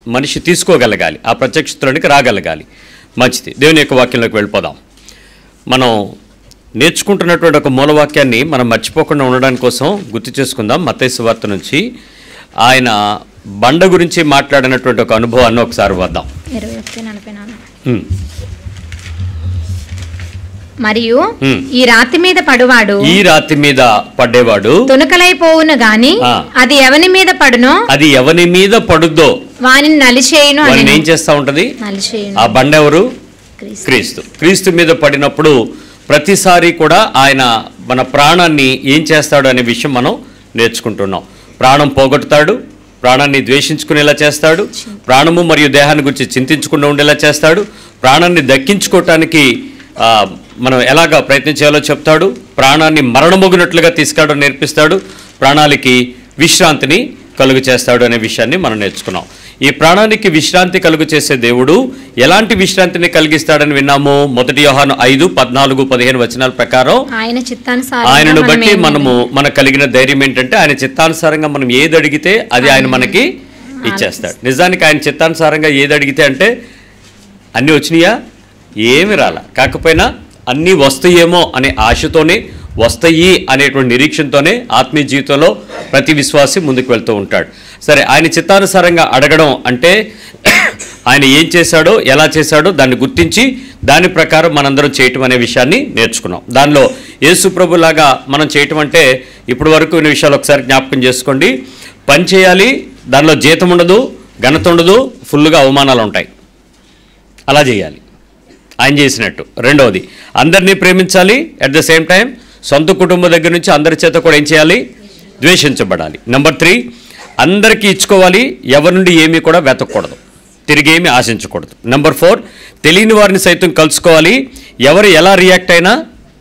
మనిషి తీసుకోగలగాలి ఆ ప్రత్యక్షతలోనికి రాగలగాలి మంచిది దేవుని యొక్క వాక్యంలోకి వెళ్ళిపోదాం మనం నేర్చుకుంటున్నటువంటి ఒక మూలవాక్యాన్ని మనం మర్చిపోకుండా ఉండడానికి కోసం గుర్తు చేసుకుందాం మతేసు వార్త నుంచి ఆయన బండ గురించి మాట్లాడినటువంటి ఒక అనుభవాన్ని ఒకసారి వద్దాం ఇరవై ఒకటి నలభై నాలుగు ఉమ్, మరియు ఉమ్. ఈ రాతి మీద పడువాడు ఈ రాతి మీద పడ్డేవాడు తునకలైపోవును గాని ఆ. అది ఎవని మీద పడునో అది ఎవని మీద పడుద్దో వానిని నలిచేయును వాళ్ళని అని ఏం చేస్తూ ఉంటది నలిచేయును ఆ బండ ఎవరు క్రీస్తు. క్రీస్తు క్రీస్తు మీద పడినప్పుడు ప్రతిసారి కూడా ఆయన మన ప్రాణాన్ని ఏం చేస్తాడు అనే విషయం మనం నేర్చుకుంటున్నాం ప్రాణం పోగొడతాడు ప్రాణాన్ని ద్వేషించుకునేలా చేస్తాడు ప్రాణము మరియు దేహాన్ని గురించి చింతించకుండా ఉండేలా చేస్తాడు ప్రాణాన్ని దక్కించుకోవటానికి ఆ, మనం ఎలాగ ప్రయత్నం చేయాలో చెప్తాడు ప్రాణాన్ని మరణమొగినట్లుగా తీసుకెళ్ళడం నేర్పిస్తాడు ప్రాణాలకి విశ్రాంతిని కలుగు చేస్తాడు అనే విషయాన్ని మనం నేర్చుకున్నాం ఈ ప్రాణానికి విశ్రాంతి కలుగు చేసే దేవుడు ఎలాంటి విశ్రాంతిని కలిగిస్తాడని విన్నాము మొదటి యోహాను ఐదు పద్నాలుగు పదిహేను వచనాల ప్రకారం ఆయన చిత్తానుసారంగా ఆయనను మనం బట్టి ఏమి- మనము మనకు కలిగిన ధైర్యం ఏంటంటే ఆయన చిత్తానుసారంగా మనం ఏది అడిగితే అది ఆయన మనకి ఇచ్చేస్తాడు నిజానికి ఆయన చిత్తానుసారంగా ఏది అడిగితే అంటే అన్నీ వచ్చినాయా ఏమి రాల కాకపోయినా అన్నీ వస్తాయేమో అనే ఆశతోనే వస్తాయి అనేటువంటి నిరీక్షణతోనే ఆత్మీయ జీవితంలో ప్రతి విశ్వాసి ముందుకు వెళ్తూ ఉంటాడు సరే ఆయన చిత్తానుసారంగా అడగడం అంటే ఆయన ఏం చేశాడో ఎలా చేశాడో దాన్ని గుర్తించి దాని ప్రకారం మనందరం చేయటం అనే విషయాన్ని నేర్చుకున్నాం దానిలో యేసు ప్రభులాగా మనం చేయటం అంటే ఇప్పటి వరకు విన్న విషయాలు ఒకసారి జ్ఞాపకం చేసుకోండి పని చేయాలి దానిలో జీతం ఉండదు ఘనత ఉండదు ఫుల్గా అవమానాలు ఉంటాయి అలా చేయాలి ఆయన చేసినట్టు రెండవది అందరినీ ప్రేమించాలి అట్ ద సేమ్ టైం సొంత కుటుంబం దగ్గర నుంచి అందరి చేత కూడా ఏం చేయాలి ద్వేషించబడాలి నెంబర్ త్రీ అందరికీ ఇచ్చుకోవాలి ఎవరి నుండి ఏమీ కూడా వెతకూడదు తిరిగి ఏమీ ఆశించకూడదు నెంబర్ ఫోర్ తెలియని వారిని సైతం కలుసుకోవాలి ఎవరు ఎలా రియాక్ట్ అయినా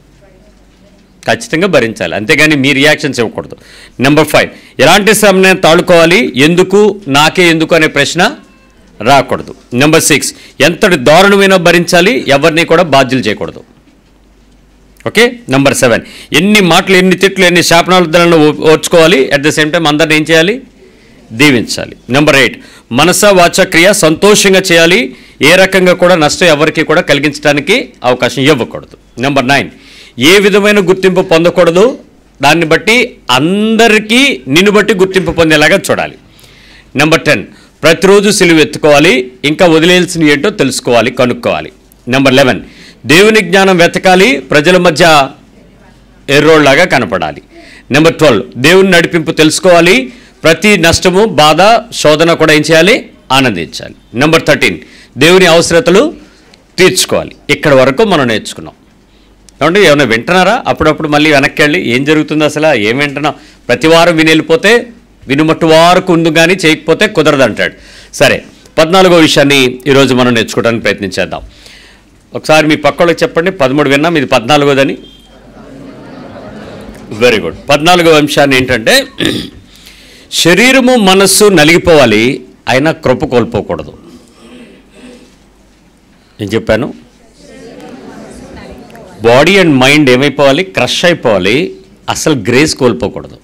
ఖచ్చితంగా భరించాలి అంతేగాని మీ రియాక్షన్స్ ఇవ్వకూడదు నెంబర్ ఫైవ్ ఎలాంటి శ్రమను తాళుకోవాలి ఎందుకు నాకే ఎందుకు అనే ప్రశ్న రాకూడదు నెంబర్ సిక్స్ ఎంతటి దారుణమైన భరించాలి ఎవరిని కూడా బాధ్యులు చేయకూడదు ఓకే నెంబర్ సెవెన్ ఎన్ని మాటలు ఎన్ని తిట్లు ఎన్ని శాపనాలను ఓర్చుకోవాలి అట్ ద సేమ్ టైం అందరిని ఏం చేయాలి దీవించాలి నెంబర్ ఎయిట్ మనస వాచ క్రియ సంతోషంగా చేయాలి ఏ రకంగా కూడా నష్టం ఎవరికి కూడా కలిగించడానికి అవకాశం ఇవ్వకూడదు నెంబర్ నైన్ ఏ విధమైన గుర్తింపు పొందకూడదు దాన్ని బట్టి అందరికీ నిన్ను బట్టి గుర్తింపు పొందేలాగా చూడాలి నెంబర్ టెన్ ప్రతిరోజు సిలువ ఎత్తుకోవాలి ఇంకా వదిలేయాల్సిన ఏంటో తెలుసుకోవాలి కనుక్కోవాలి నెంబర్ లెవెన్ దేవుని జ్ఞానం వెతకాలి ప్రజల మధ్య ఎర్రోళ్లాగా కనపడాలి నెంబర్ ట్వెల్వ్ దేవుని నడిపింపు తెలుసుకోవాలి ప్రతి నష్టము బాధ శోధన కూడా ఏం చేయాలి ఆనందించాలి నెంబర్ థర్టీన్ దేవుని అవసరతలు తీర్చుకోవాలి ఇక్కడ వరకు మనం నేర్చుకున్నాం ఏమంటే ఏమైనా వింటున్నారా అప్పుడప్పుడు మళ్ళీ వెనక్కి వెళ్ళి ఏం జరుగుతుంది అసలు ఏం వింటున్నాం ప్రతి వారం విని వెళ్ళిపోతే వినుమట్టు వారకు ఉంది కానీ చేయకపోతే కుదరదు అంటాడు సరే పద్నాలుగో విషయాన్ని ఈరోజు మనం నేర్చుకోవడానికి ప్రయత్నించేద్దాం ఒకసారి మీ పక్కలకు చెప్పండి పదమూడు విన్నాం ఇది పద్నాలుగోదని వెరీ గుడ్ పద్నాలుగో అంశాన్ని ఏంటంటే శరీరము మనస్సు నలిగిపోవాలి అయినా కృప కోల్పోకూడదు నేను చెప్పాను బాడీ అండ్ మైండ్ ఏమైపోవాలి క్రష్ అయిపోవాలి అసలు గ్రేస్ కోల్పోకూడదు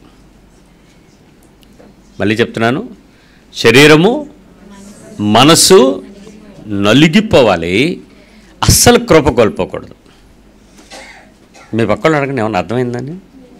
మళ్ళీ చెప్తున్నాను శరీరము మనసు నలిగిపోవాలి అస్సలు కృప కోల్పోకూడదు మీ పక్కన అడగండి ఏమన్నా అర్థమైందని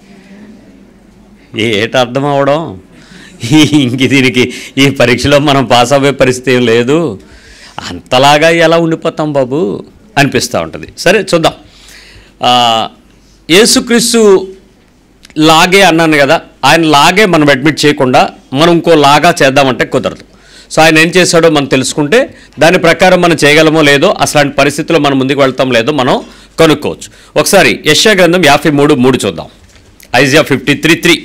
ఏ ఏట అర్థం అవడం ఈ- ఇంక దీనికి ఈ పరీక్షలో మనం పాస్ అవ్వే పరిస్థితి ఏం లేదు అంతలాగా ఎలా ఉండిపోతాం బాబు అనిపిస్తూ ఉంటుంది సరే చూద్దాం ఆ, యేసుక్రీస్తు లాగే అన్నాను కదా ఆయన లాగే మనం అడ్మిట్ చేయకుండా మనం ఇంకో లాగా చేద్దామంటే కుదరదు సో ఆయన ఏం చేశాడో మనం తెలుసుకుంటే దాని ప్రకారం మనం చేయగలమో లేదో అసలాంటి పరిస్థితిలో మనం ముందుకు వెళ్తాం లేదో మనం కనుక్కోవచ్చు ఒకసారి యశ్యా గ్రంథం యాభై మూడు మూడు చూద్దాం ఐజియా ఫిఫ్టీ త్రీ త్రీ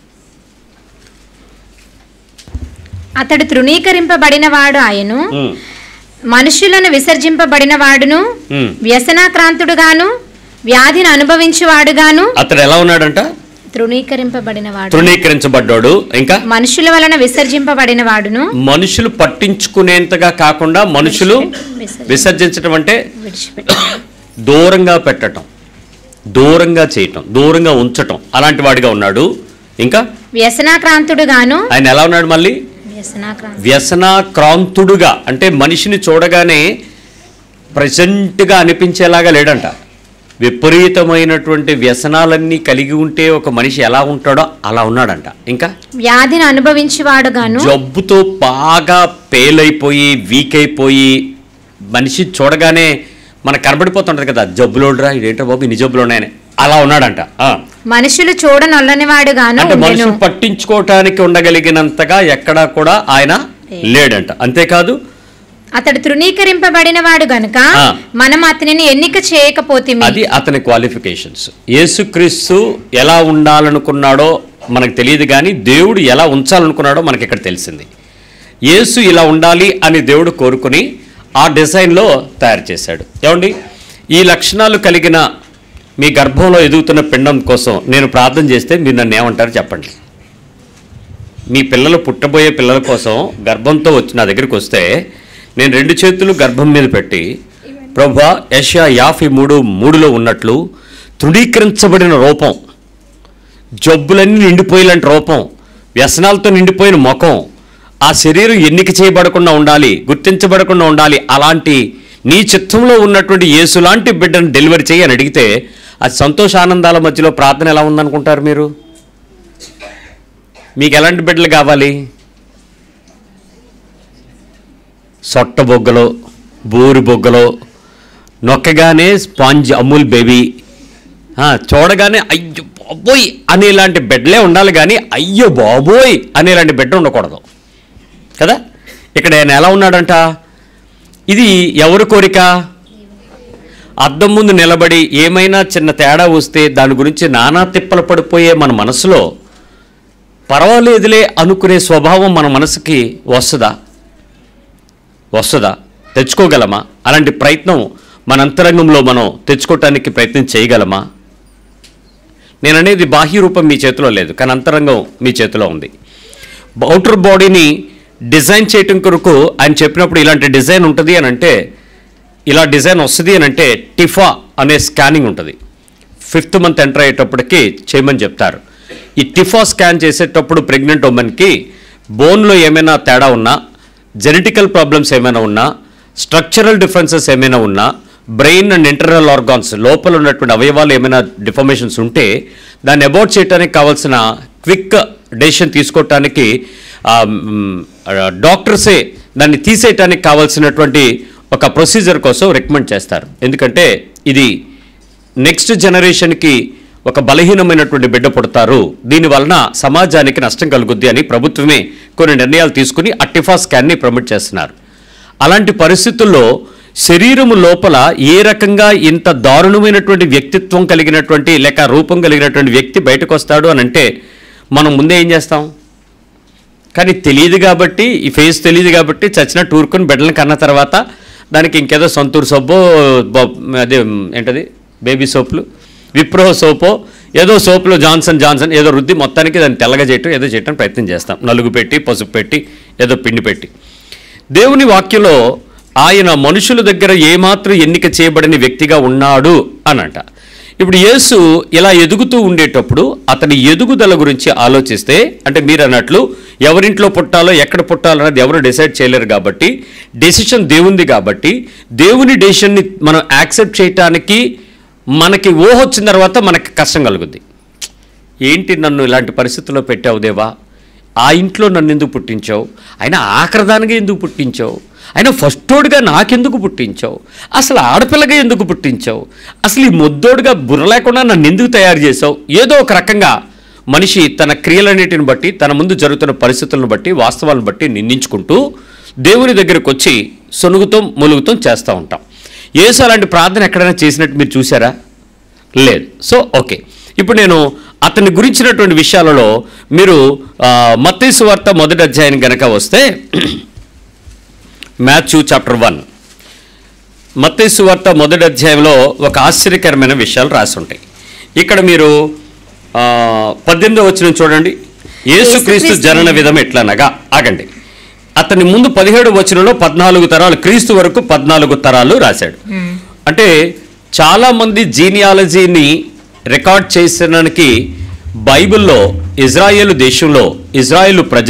అతడు తృణీకరింపబడిన వాడు ఆయను మనుషులను విసర్జింపబడిన వాడును మ్మ్. వ్యసనాక్రాంతుడుగాను వ్యాధిని అనుభవించువాడుగాను అతడు ఎలా ఉన్నాడంట తృణీకరింపబడిన వాడు తృణీకరించబడ్డాడు ఇంకా మనుషుల వలన విసర్జింపబడిన వాడును మనుషులు పట్టించుకునేంతగా కాకుండా మనుషులు విసర్జించడం అంటే విడిచిపెట్టి దూరంగా పెట్టటం దూరంగా చేయటం దూరంగా ఉంచటం అలాంటి వాడిగా ఉన్నాడు ఇంకా వ్యసనాక్రాంతుడుగాను ఆయన ఎలా ఉన్నాడు మళ్ళీ వ్యసనాక్రాంతి వ్యసనాక్రాంతుడుగా అంటే మనిషిని చూడగానే ప్రజెంట్గా అనిపించేలాగా లేడంట విపరీతమైనటువంటి వ్యసనాలన్నీ కలిగి ఉంటే ఒక మనిషి ఎలా ఉంటాడో అలా ఉన్నాడంట ఇంకా వ్యాధిని అనుభవించేవాడుగాను జబ్బుతో బాగా పేలైపోయి వీక్ అయిపోయి మనిషి చూడగానే మనకు కనబడిపోతుంటది కదా జబ్బులోడ్రా ఇదేంటో బాబు ఇన్ని జబ్బులు ఉన్నాయని అలా ఉన్నాడంట ఆ. మనుషులు చూడనొల్లనివాడుగాను అంటే ఉండెను మనుషులు పట్టించుకోవటానికి ఉండగలిగినంతగా ఎక్కడా కూడా ఆయన లేడంట అంతేకాదు అతడు తృణీకరింపబడిన వాడు గనుక ఆ. మనం అతనిని ఎన్నిక చేయకపోతే అది అతని క్వాలిఫికేషన్స్ యేసుక్రీస్తు ఎలా ఉండాలనుకున్నాడో మనకు తెలియదు కానీ దేవుడు ఎలా ఉంచాలనుకున్నాడో మనకి ఇక్కడ తెలిసింది యేసు ఇలా ఉండాలి అని దేవుడు కోరుకుని ఆ డిజైన్లో తయారు చేశాడు ఏమండి ఈ లక్షణాలు కలిగిన మీ గర్భంలో ఎదుగుతున్న పిండం కోసం నేను ప్రార్థన చేస్తే మీరు నన్ను ఏమంటారు చెప్పండి మీ పిల్లలు పుట్టబోయే పిల్లల కోసం గర్భంతో వచ్చి నా దగ్గరికి వస్తే నేను రెండు చేతులు గర్భం మీద పెట్టి ప్రభా యశా యాభై మూడు మూడులో ఉన్నట్లు తృణీకరించబడిన రూపం జబ్బులన్నీ నిండిపోయేలాంటి రూపం వ్యసనాలతో నిండిపోయిన ముఖం ఆ శరీరం ఎన్నిక చేయబడకుండా ఉండాలి గుర్తించబడకుండా ఉండాలి అలాంటి నీ చిత్తంలో ఉన్నటువంటి యేసులాంటి బిడ్డను డెలివరీ చేయి అని అడిగితే అది సంతోష ఆనందాల మధ్యలో ప్రార్థన ఎలా ఉందనుకుంటారు మీరు మీకు ఎలాంటి బిడ్డలు కావాలి సొట్ట బొగ్గలో బూరి బొగ్గలో నొక్కగానే స్పాంజ్ అమూల్ బేబీ ఆ, చూడగానే అయ్యో బాబోయ్ అనేలాంటి బెడ్లే ఉండాలి కానీ అయ్యో బాబోయ్ అనేలాంటి బెడ్ ఉండకూడదు కదా ఇక్కడ ఆయన ఎలా ఉన్నాడంట ఇది ఎవరి కోరిక అద్దం ముందు నిలబడి ఏమైనా చిన్న తేడా వస్తే దాని గురించి నానా తిప్పలు పడిపోయే మన మనసులో పర్వాలేదులే అనుకునే స్వభావం మన మనసుకి వస్తుందా వస్తుందా తెచ్చుకోగలమా అలాంటి ప్రయత్నం మన అంతరంగంలో మనం తెచ్చుకోవటానికి ప్రయత్నం చేయగలమా నేను అనేది బాహ్య రూపం మీ చేతిలో లేదు కానీ అంతరంగం మీ చేతిలో ఉంది అవుటర్ బాడీని డిజైన్ చేయటం కొరకు ఆయన చెప్పినప్పుడు ఇలాంటి డిజైన్ ఉంటుంది అని అంటే ఇలా డిజైన్ వస్తుంది అని అంటే టిఫా అనే స్కానింగ్ ఉంటుంది ఫిఫ్త్ మంత్ ఎంటర్ అయ్యేటప్పటికి చేయమని చెప్తారు ఈ టిఫా స్కాన్ చేసేటప్పుడు ప్రెగ్నెంట్ ఉమెన్కి బోన్లో ఏమైనా తేడా ఉన్నా జెనెటికల్ ప్రాబ్లమ్స్ ఏమైనా ఉన్నా స్ట్రక్చరల్ డిఫరెన్సెస్ ఏమైనా ఉన్నా బ్రెయిన్ అండ్ ఇంటర్నల్ ఆర్గాన్స్ లోపల ఉన్నటువంటి అవయవాలు ఏమైనా డిఫర్మేషన్స్ ఉంటే దాన్ని అబౌట్ చేయడానికి కావాల్సిన క్విక్ డెసిషన్ తీసుకోవటానికి ఆ, మ్, ఆ, డాక్టర్సే దాన్ని తీసేయటానికి కావాల్సినటువంటి ఒక ప్రొసీజర్ కోసం రికమెండ్ చేస్తారు ఎందుకంటే ఇది నెక్స్ట్ జనరేషన్కి ఒక బలహీనమైనటువంటి బిడ్డ పుడతారు దీని వలన సమాజానికి నష్టం కలుగుద్ది అని ప్రభుత్వమే కొన్ని నిర్ణయాలు తీసుకుని అట్టిఫా స్కాన్ని ప్రమోట్ చేస్తున్నారు అలాంటి పరిస్థితుల్లో శరీరము లోపల ఏ రకంగా ఇంత దారుణమైనటువంటి వ్యక్తిత్వం కలిగినటువంటి లేక రూపం కలిగినటువంటి వ్యక్తి బయటకు వస్తాడు అని అంటే మనం ముందే ఏం చేస్తాం కానీ తెలియదు కాబట్టి ఈ ఫేస్ తెలియదు కాబట్టి చచ్చిన టూర్కొని బిడ్డలను కన్న తర్వాత దానికి ఇంకేదో సొంతూరు సోపో బొ- అదే ఏంటది బేబీ సోపులు విప్రో సోపో ఏదో సోపులో జాన్సన్ జాన్సన్ ఏదో రుద్ది మొత్తానికి దాన్ని తెల్లగా చేయటం ఏదో చేయటం ప్రయత్నం చేస్తాం నలుగు పెట్టి పసుపు పెట్టి ఏదో పిండి పెట్టి దేవుని వాక్యంలో ఆయన మనుషుల దగ్గర ఏమాత్రం ఎన్నిక చేయబడిన వ్యక్తిగా ఉన్నాడు అనంట ఇప్పుడు యేసు ఇలా ఎదుగుతూ ఉండేటప్పుడు అతని ఎదుగుదల గురించి ఆలోచిస్తే అంటే మీరు అన్నట్లు ఎవరింట్లో పుట్టాలో ఎక్కడ పుట్టాలో అనేది ఎవరు డిసైడ్ చేయలేరు కాబట్టి డెసిషన్ దేవుంది కాబట్టి దేవుని డెసిషన్ని మనం యాక్సెప్ట్ చేయటానికి మనకి ఊహ వచ్చిన తర్వాత మనకి కష్టం కలుగుద్ది ఏంటి నన్ను ఇలాంటి పరిస్థితుల్లో పెట్టావు దేవా ఆ ఇంట్లో నన్ను ఎందుకు పుట్టించావు అయినా ఆఖరిదానిగా ఎందుకు పుట్టించావు అయినా ఫస్టోడుగా నాకెందుకు పుట్టించావు అసలు ఆడపిల్లగా ఎందుకు పుట్టించావు అసలు ఈ ముద్దోడుగా బుర్ర లేకుండా నన్ను ఎందుకు తయారు చేసావు ఏదో ఒక రకంగా మనిషి తన క్రియలన్నిటిని బట్టి తన ముందు జరుగుతున్న పరిస్థితులను బట్టి వాస్తవాలను బట్టి నిందించుకుంటూ దేవుని దగ్గరకు వచ్చి సొనుగుతాం ములుగుతాం చేస్తూ ఉంటాం ఏసు అలాంటి ప్రార్థన ఎక్కడైనా చేసినట్టు మీరు చూసారా లేదు సో ఓకే ఇప్పుడు నేను అతని గురించినటువంటి విషయాలలో మీరు మత్తీసు వార్త మొదటి అధ్యాయం గనక వస్తే మాథ్యూ చాప్టర్ వన్ మత్తీసు వార్త మొదటి అధ్యాయంలో ఒక ఆశ్చర్యకరమైన విషయాలు రాసి ఉంటాయి ఇక్కడ మీరు ఆ, పద్దెనిమిదో వచ్చిన చూడండి యేసుక్రీస్తు యేసుక్రీస్తు జనన విధం ఎట్లనగా ఆగండి అతని ముందు పదిహేడు వచనంలో పద్నాలుగు తరాలు క్రీస్తు వరకు పద్నాలుగు తరాలు రాశాడు అంటే చాలా మంది జీనియాలజీని రికార్డ్ చేసడానికి బైబిల్లో ఇజ్రాయేలు దేశంలో ఇజ్రాయేలు ప్రజలు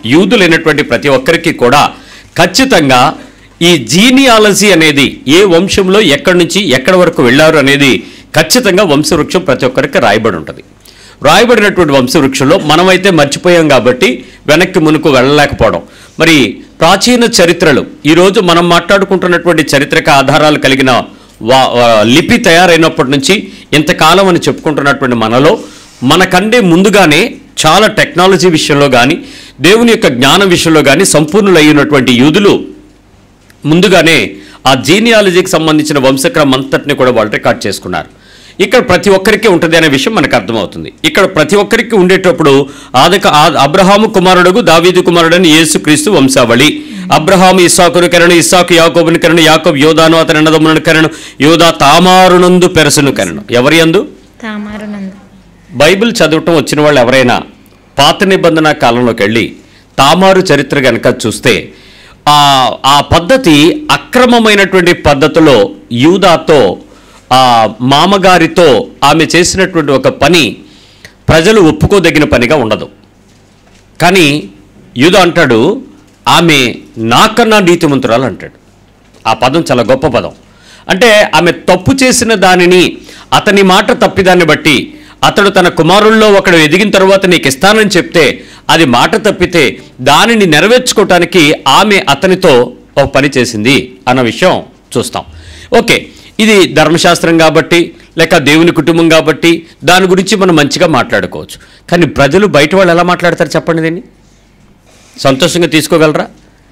యూదులైనటువంటి ప్రతి ఒక్కరికి కూడా ఖచ్చితంగా ఈ జీనియాలజీ అనేది ఏ వంశంలో ఎక్కడి నుంచి ఎక్కడి వరకు వెళ్ళారు అనేది ఖచ్చితంగా వంశవృక్షం ప్రతి ఒక్కరికి రాయబడి ఉంటుంది రాయబడినటువంటి వంశవృక్షంలో మనమైతే మర్చిపోయాం కాబట్టి వెనక్కి మునుకు వెళ్ళలేకపోవడం మరి ప్రాచీన చరిత్రలు ఈరోజు మనం మాట్లాడుకుంటున్నటువంటి చారిత్రక ఆధారాలు కలిగిన వా- వా- లిపి తయారైనప్పటి నుంచి ఇంతకాలం అని చెప్పుకుంటున్నటువంటి మనలో మనకంటే ముందుగానే చాలా టెక్నాలజీ విషయంలో కానీ దేవుని యొక్క జ్ఞానం విషయంలో కానీ సంపూర్ణులైనటువంటి యూదులు ముందుగానే ఆ జీనియాలజీకి సంబంధించిన వంశక్రమం అంతటిని కూడా వాళ్ళు రికార్డ్ చేసుకున్నారు ఇక్కడ ప్రతి ఒక్కరికి ఉంటుంది అనే విషయం మనకు అర్థమవుతుంది ఇక్కడ ప్రతి ఒక్కరికి ఉండేటప్పుడు ఆదక ఆ- అబ్రహాము కుమారుడుగు దావీదు కుమారుడని యేసుక్రీస్తు వంశావళి అబ్రహాము ఇస్సాకును కరణు ఇస్సాకు యాకోబుని కరణు యాకోబు యోధాను అతని అన్నదమ్ములను కరణు యోధా తామారునందు పెరసును కరణు ఎవరి యందు తామారునందు బైబిల్ చదవటం వచ్చిన వాళ్ళు ఎవరైనా పాత నిబంధన కాలంలోకి వెళ్ళి తామారు చరిత్ర కనుక చూస్తే ఆ ఆ పద్ధతి అక్రమమైనటువంటి పద్ధతిలో యూదాతో ఆ మామగారితో ఆమె చేసినటువంటి ఒక పని ప్రజలు ఒప్పుకోదగిన పనిగా ఉండదు కానీ యూదా అంటాడు ఆమె నాకన్నా నీతిమంతురాలు అంటాడు ఆ పదం చాలా గొప్ప పదం అంటే ఆమె తప్పు చేసిన దానిని అతని మాట తప్పిదాన్ని బట్టి అతడు తన కుమారుల్లో ఒకడు ఎదిగిన తర్వాత నీకు ఇస్తానని చెప్తే అది మాట తప్పితే దానిని నెరవేర్చుకోవటానికి ఆమె అతనితో ఒక పని చేసింది అన్న విషయం చూస్తాం ఓకే ఇది ధర్మశాస్త్రం కాబట్టి లేక దేవుని కుటుంబం కాబట్టి దాని గురించి మనం మంచిగా మాట్లాడుకోవచ్చు కానీ ప్రజలు బయట వాళ్ళు ఎలా మాట్లాడతారు చెప్పండి దీన్ని సంతోషంగా తీసుకోగలరా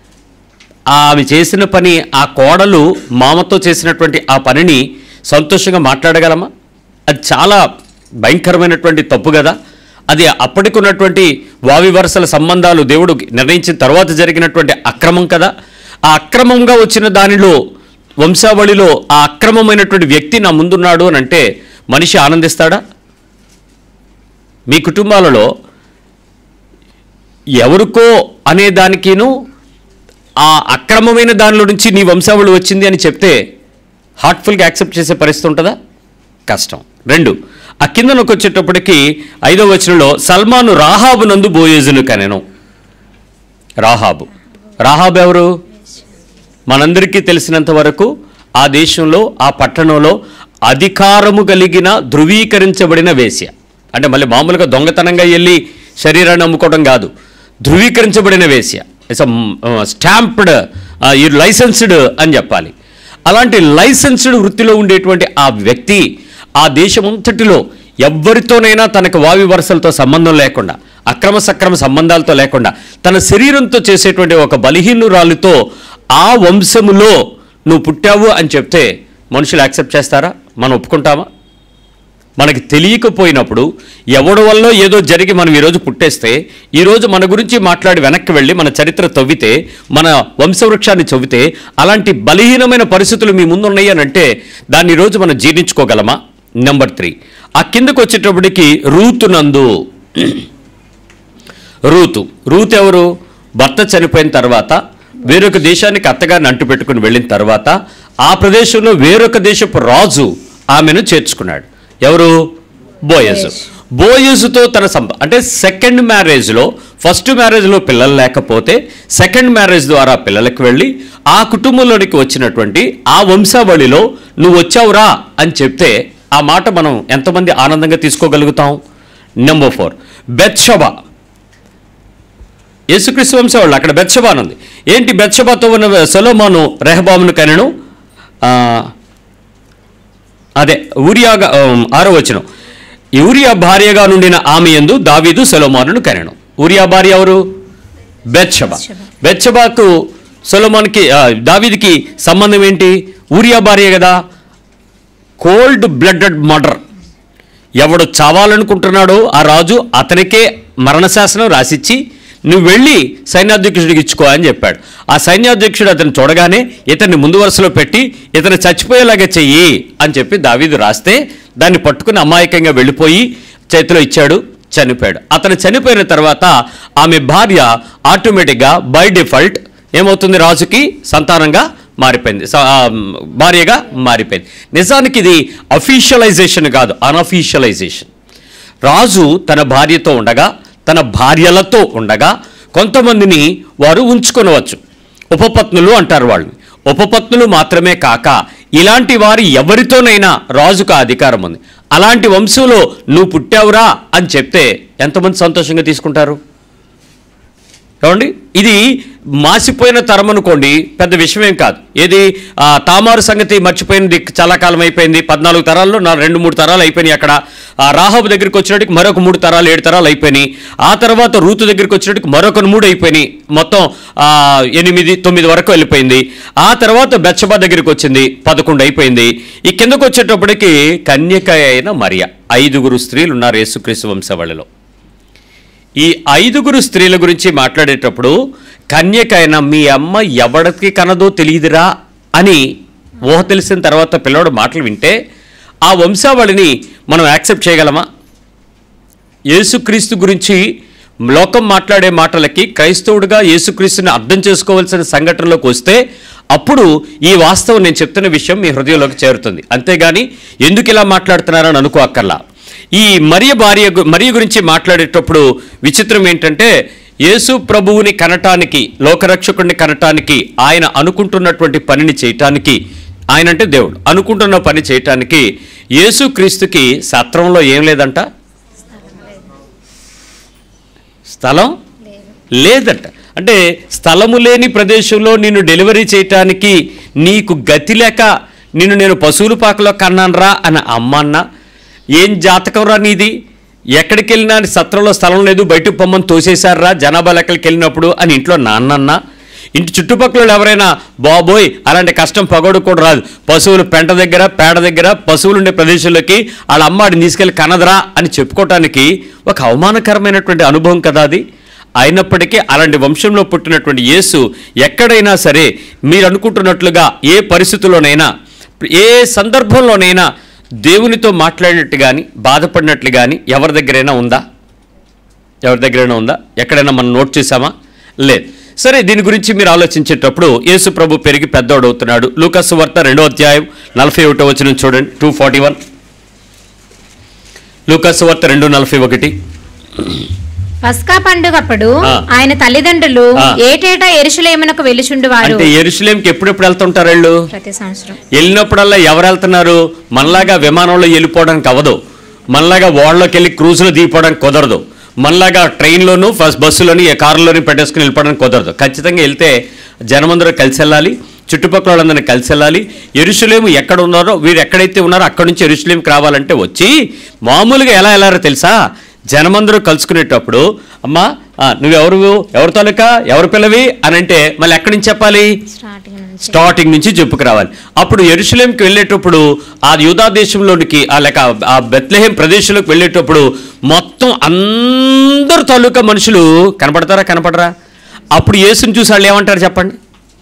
ఆమె చేసిన పని ఆ కోడలు మామతో చేసినటువంటి ఆ పనిని సంతోషంగా మాట్లాడగలమా అది చాలా భయంకరమైనటువంటి తప్పు కదా అది అప్పటికున్నటువంటి వావి వరుసల సంబంధాలు దేవుడు నిర్ణయించిన తర్వాత జరిగినటువంటి అక్రమం కదా ఆ అక్రమంగా వచ్చిన దానిలో వంశావళిలో ఆ అక్రమమైనటువంటి వ్యక్తి నా ముందున్నాడు అని అంటే మనిషి ఆనందిస్తాడా మీ కుటుంబాలలో ఎవరికో అనే దానికిను ఆ అక్రమమైన దానిలో నుంచి నీ వంశావళి వచ్చింది అని చెప్తే హార్ట్ఫుల్గా యాక్సెప్ట్ చేసే పరిస్థితి ఉంటుందా కష్టం రెండు ఆ కిందనకు వచ్చేటప్పటికి ఐదో వచనంలో సల్మాను రాహాబు నందు బోయేజును కనెను రాహాబు రాహాబు ఎవరు మనందరికీ తెలిసినంత వరకు ఆ దేశంలో ఆ పట్టణంలో అధికారము కలిగిన ధృవీకరించబడిన వేశ్య అంటే మళ్ళీ మామూలుగా దొంగతనంగా వెళ్ళి శరీరాన్ని అమ్ముకోవడం కాదు ధృవీకరించబడిన వేశ్య ఇట్స్ స్టాంప్డ్ ఈ లైసెన్స్డ్ అని చెప్పాలి అలాంటి లైసెన్స్డ్ వృత్తిలో ఉండేటువంటి ఆ వ్యక్తి ఆ దేశమంతటిలో ఎవ్వరితోనైనా తనకు వావి వరుసలతో సంబంధం లేకుండా అక్రమ సక్రమ సంబంధాలతో లేకుండా తన శరీరంతో చేసేటువంటి ఒక బలహీనురాలితో ఆ వంశములో నువ్వు పుట్టావు అని చెప్తే మనుషులు యాక్సెప్ట్ చేస్తారా మనం ఒప్పుకుంటామా మనకి తెలియకపోయినప్పుడు ఎవడి వల్ల ఏదో జరిగి మనం ఈరోజు పుట్టేస్తే ఈరోజు మన గురించి మాట్లాడి వెనక్కి వెళ్ళి మన చరిత్ర తవ్వితే మన వంశవృక్షాన్ని చవ్వితే అలాంటి బలహీనమైన పరిస్థితులు మీ ముందు ఉన్నాయి అని అంటే దాన్ని ఈరోజు మనం జీర్ణించుకోగలమా నెంబర్ త్రీ ఆ కిందకు వచ్చేటప్పటికి రూతునందు రూతు రూత్ ఎవరు భర్త చనిపోయిన తర్వాత వేరొక దేశానికి అత్తగారిని అంటు పెట్టుకుని వెళ్ళిన తర్వాత ఆ ప్రదేశంలో వేరొక దేశపు రాజు ఆమెను చేర్చుకున్నాడు ఎవరు బోయజు బోయజుతో తన సంప అంటే సెకండ్ మ్యారేజ్లో ఫస్ట్ మ్యారేజ్లో పిల్లలు లేకపోతే సెకండ్ మ్యారేజ్ ద్వారా పిల్లలకు వెళ్ళి ఆ కుటుంబంలోనికి వచ్చినటువంటి ఆ వంశావళిలో నువ్వు వచ్చావురా అని చెప్తే ఆ మాట మనం ఎంతమంది ఆనందంగా తీసుకోగలుగుతాం నెంబర్ ఫోర్ బెత్షబా యేసుక్రీస్తు వంశవాళ్ళు అక్కడ బెత్షబా అని ఉంది ఏంటి బెత్షబాతో ఉన్న సొలోమాను రెహబామును కనెను ఆ, అదే ఊరియాగా ఉమ్, ఆరో వచనం ఊరియా భార్యగా నుండిన ఆమె యందు దావీదు సొలోమానును కనెను ఊరియా భార్య ఎవరు బెత్షబా బెత్షబాకు సొలోమాన్కి ఆ, దావీదుకి సంబంధం ఏంటి ఊరియా భార్య కదా కోల్డ్ బ్లడెడ్ మర్డర్ ఎవడు చావాలనుకుంటున్నాడో ఆ రాజు అతనికే మరణశాసనం రాసిచ్చి నువ్వు వెళ్ళి సైన్యాధ్యక్షుడికి ఇచ్చుకో అని చెప్పాడు ఆ సైన్యాధ్యక్షుడు అతను చూడగానే ఇతన్ని ముందు వరుసలో పెట్టి ఇతను చచ్చిపోయేలాగా చెయ్యి అని చెప్పి దావీదు రాస్తే దాన్ని పట్టుకుని అమాయకంగా వెళ్ళిపోయి చేతిలో ఇచ్చాడు చనిపోయాడు అతను చనిపోయిన తర్వాత ఆమె భార్య ఆటోమేటిక్గా బై డిఫాల్ట్ ఏమవుతుంది రాజుకి సంతానంగా మారిపోయింది స- ఆ, భార్యగా మారిపోయింది నిజానికి ఇది అఫీషియలైజేషన్ కాదు అనఫీషియలైజేషన్ రాజు తన భార్యతో ఉండగా తన భార్యలతో ఉండగా కొంతమందిని వారు ఉంచుకొనవచ్చు ఉపపత్నులు అంటారు వాళ్ళని ఉపపత్నులు మాత్రమే కాక ఇలాంటి వారి ఎవరితోనైనా రాజుకు ఆ అధికారం ఉంది అలాంటి వంశంలో నువ్వు పుట్టావురా అని చెప్తే ఎంతమంది సంతోషంగా తీసుకుంటారు ఏమండి ఇది మాసిపోయిన తరం అనుకోండి పెద్ద విషయమేం కాదు ఏది ఆ, తామారు సంగతి మర్చిపోయింది చాలా కాలం అయిపోయింది పద్నాలుగు తరాల్లో నా రెండు మూడు తరాలు అయిపోయినాయి అక్కడ ఆ రాహబు దగ్గరికి వచ్చినట్టుకి మరొక మూడు తరాలు ఏడు తరాలు అయిపోయినాయి ఆ తర్వాత రూతు దగ్గరికి వచ్చినట్టుకి మరొక మూడు అయిపోయినాయి మొత్తం ఆ, ఎనిమిది తొమ్మిది వరకు వెళ్ళిపోయింది ఆ తర్వాత బెచ్చబా దగ్గరికి వచ్చింది పదకొండు అయిపోయింది ఈ కిందకు వచ్చేటప్పటికి కన్యక అయిన మరియ ఐదుగురు స్త్రీలు ఉన్నారు యేసుక్రీస్తు వంశవాళ్ళలో ఈ ఐదుగురు స్త్రీల గురించి మాట్లాడేటప్పుడు కన్యకైన మీ అమ్మ ఎవరికి కనదో తెలియదురా అని ఊహ తెలిసిన తర్వాత పిల్లవాడు మాటలు వింటే ఆ వంశావళిని మనం యాక్సెప్ట్ చేయగలమా యేసుక్రీస్తు గురించి లోకం మాట్లాడే మాటలకి క్రైస్తవుడిగా యేసుక్రీస్తుని అర్థం చేసుకోవాల్సిన సంఘటనలోకి వస్తే అప్పుడు ఈ వాస్తవం నేను చెప్తున్న విషయం మీ హృదయంలోకి చేరుతుంది అంతేగాని ఎందుకు ఇలా మాట్లాడుతున్నారని అనుకో అక్కర్లా ఈ మరియ భార్య గు- మరియ గురించి మాట్లాడేటప్పుడు విచిత్రం ఏంటంటే యేసు ప్రభువుని కనటానికి లోకరక్షకుడిని కనటానికి ఆయన అనుకుంటున్నటువంటి పనిని చేయటానికి ఆయన అంటే దేవుడు అనుకుంటున్న పని చేయటానికి యేసుక్రీస్తుకి సత్రంలో ఏం లేదంట స్థలం లేదట అంటే స్థలము లేని ప్రదేశంలో నిన్ను డెలివరీ చేయటానికి నీకు గతి లేక నిన్ను నేను పశువుల పాకలో కన్నానరా అని అమ్మన్నా ఏం జాతకం రా నీది ఎక్కడికి వెళ్ళినా సత్రంలో స్థలం లేదు బయటకు పొమ్మని తోసేశారా జనాభా లెక్కలకి వెళ్ళినప్పుడు అని ఇంట్లో నాన్నన్నా ఇంటి చుట్టుపక్కల వాళ్ళు ఎవరైనా బాబోయ్ అలాంటి కష్టం పగోడు కూడా రాదు పశువులు పెంట దగ్గర పేడ దగ్గర పశువులు ఉండే ప్రదేశంలోకి వాళ్ళ అమ్మాడిని తీసుకెళ్ళి కనదరా అని చెప్పుకోవటానికి ఒక అవమానకరమైనటువంటి అనుభవం కదా అది అయినప్పటికీ అలాంటి వంశంలో పుట్టినటువంటి యేసు ఎక్కడైనా సరే మీరు అనుకుంటున్నట్లుగా ఏ పరిస్థితుల్లోనైనా ఏ సందర్భంలోనైనా దేవునితో మాట్లాడినట్టు కానీ బాధపడినట్లు కానీ ఎవరి దగ్గరైనా ఉందా ఎవరి దగ్గరైనా ఉందా ఎక్కడైనా మనం నోట్ చేసామా లేదు సరే దీని గురించి మీరు ఆలోచించేటప్పుడు యేసు ప్రభు పెరిగి పెద్దోడు అవుతున్నాడు లూకస్ వార్త రెండో అధ్యాయం నలభై ఒకటో వచ్చిన చూడండి టూ ఫార్టీ వన్ లూకస్ వార్త రెండు నలభై ఒకటి పస్కా పండుగప్పుడు ఆ. ఆయన తల్లిదండ్రులు ఆ. ఏటేటా ఎరుషులేమునకు వెలుచుండువారు అంటే ఎరుసలేంకి ఎప్పుడెప్పుడు వెళ్తుంటారు వీళ్ళు ప్రతి సంవత్సరం వెళ్ళినప్పుడల్లా ఎవరు వెళ్తున్నారు మనలాగా విమానంలో వెళ్ళిపోవడానికి అవ్వదు మనలాగా ఓళ్ళలోకి వెళ్ళి క్రూజ్లో దిగిపోవడానికి కుదరదు మనలాగా ట్రైన్లోను ఫస్ట్ బస్సులోని ఏ కారులోని పెట్టేసుకుని వెళ్ళిపోవడానికి కుదరదు ఖచ్చితంగా వెళ్తే జనమందరూ కలిసి వెళ్ళాలి చుట్టుపక్కల వాళ్ళందరినీ కలిసి వెళ్ళాలి ఎరుసలేము ఎక్కడ ఉన్నారో వీరు ఎక్కడైతే ఉన్నారో అక్కడి నుంచి ఎరుసలేంకి రావాలంటే వచ్చి మామూలుగా ఎలా వెళ్ళారో తెలుసా జనమందరూ కలుసుకునేటప్పుడు అమ్మా ఆ, నువ్వెవరు ఎవరి తాలూకా ఎవరి పిల్లవి అని అంటే మళ్ళీ ఎక్కడి నుంచి చెప్పాలి స్టార్టింగ్ నుంచి స్టార్టింగ్ నుంచి చెప్పుకురావాలి అప్పుడు ఎరుసలేంకి వెళ్ళేటప్పుడు ఆ యూదా దేశంలోనికి ఆ లేక ఆ బెత్లహేం ప్రదేశంలోకి వెళ్ళేటప్పుడు మొత్తం అందరు తాలూకా మనుషులు కనపడతారా కనపడరా అప్పుడు యేసుని చూసి వాళ్ళు ఏమంటారు చెప్పండి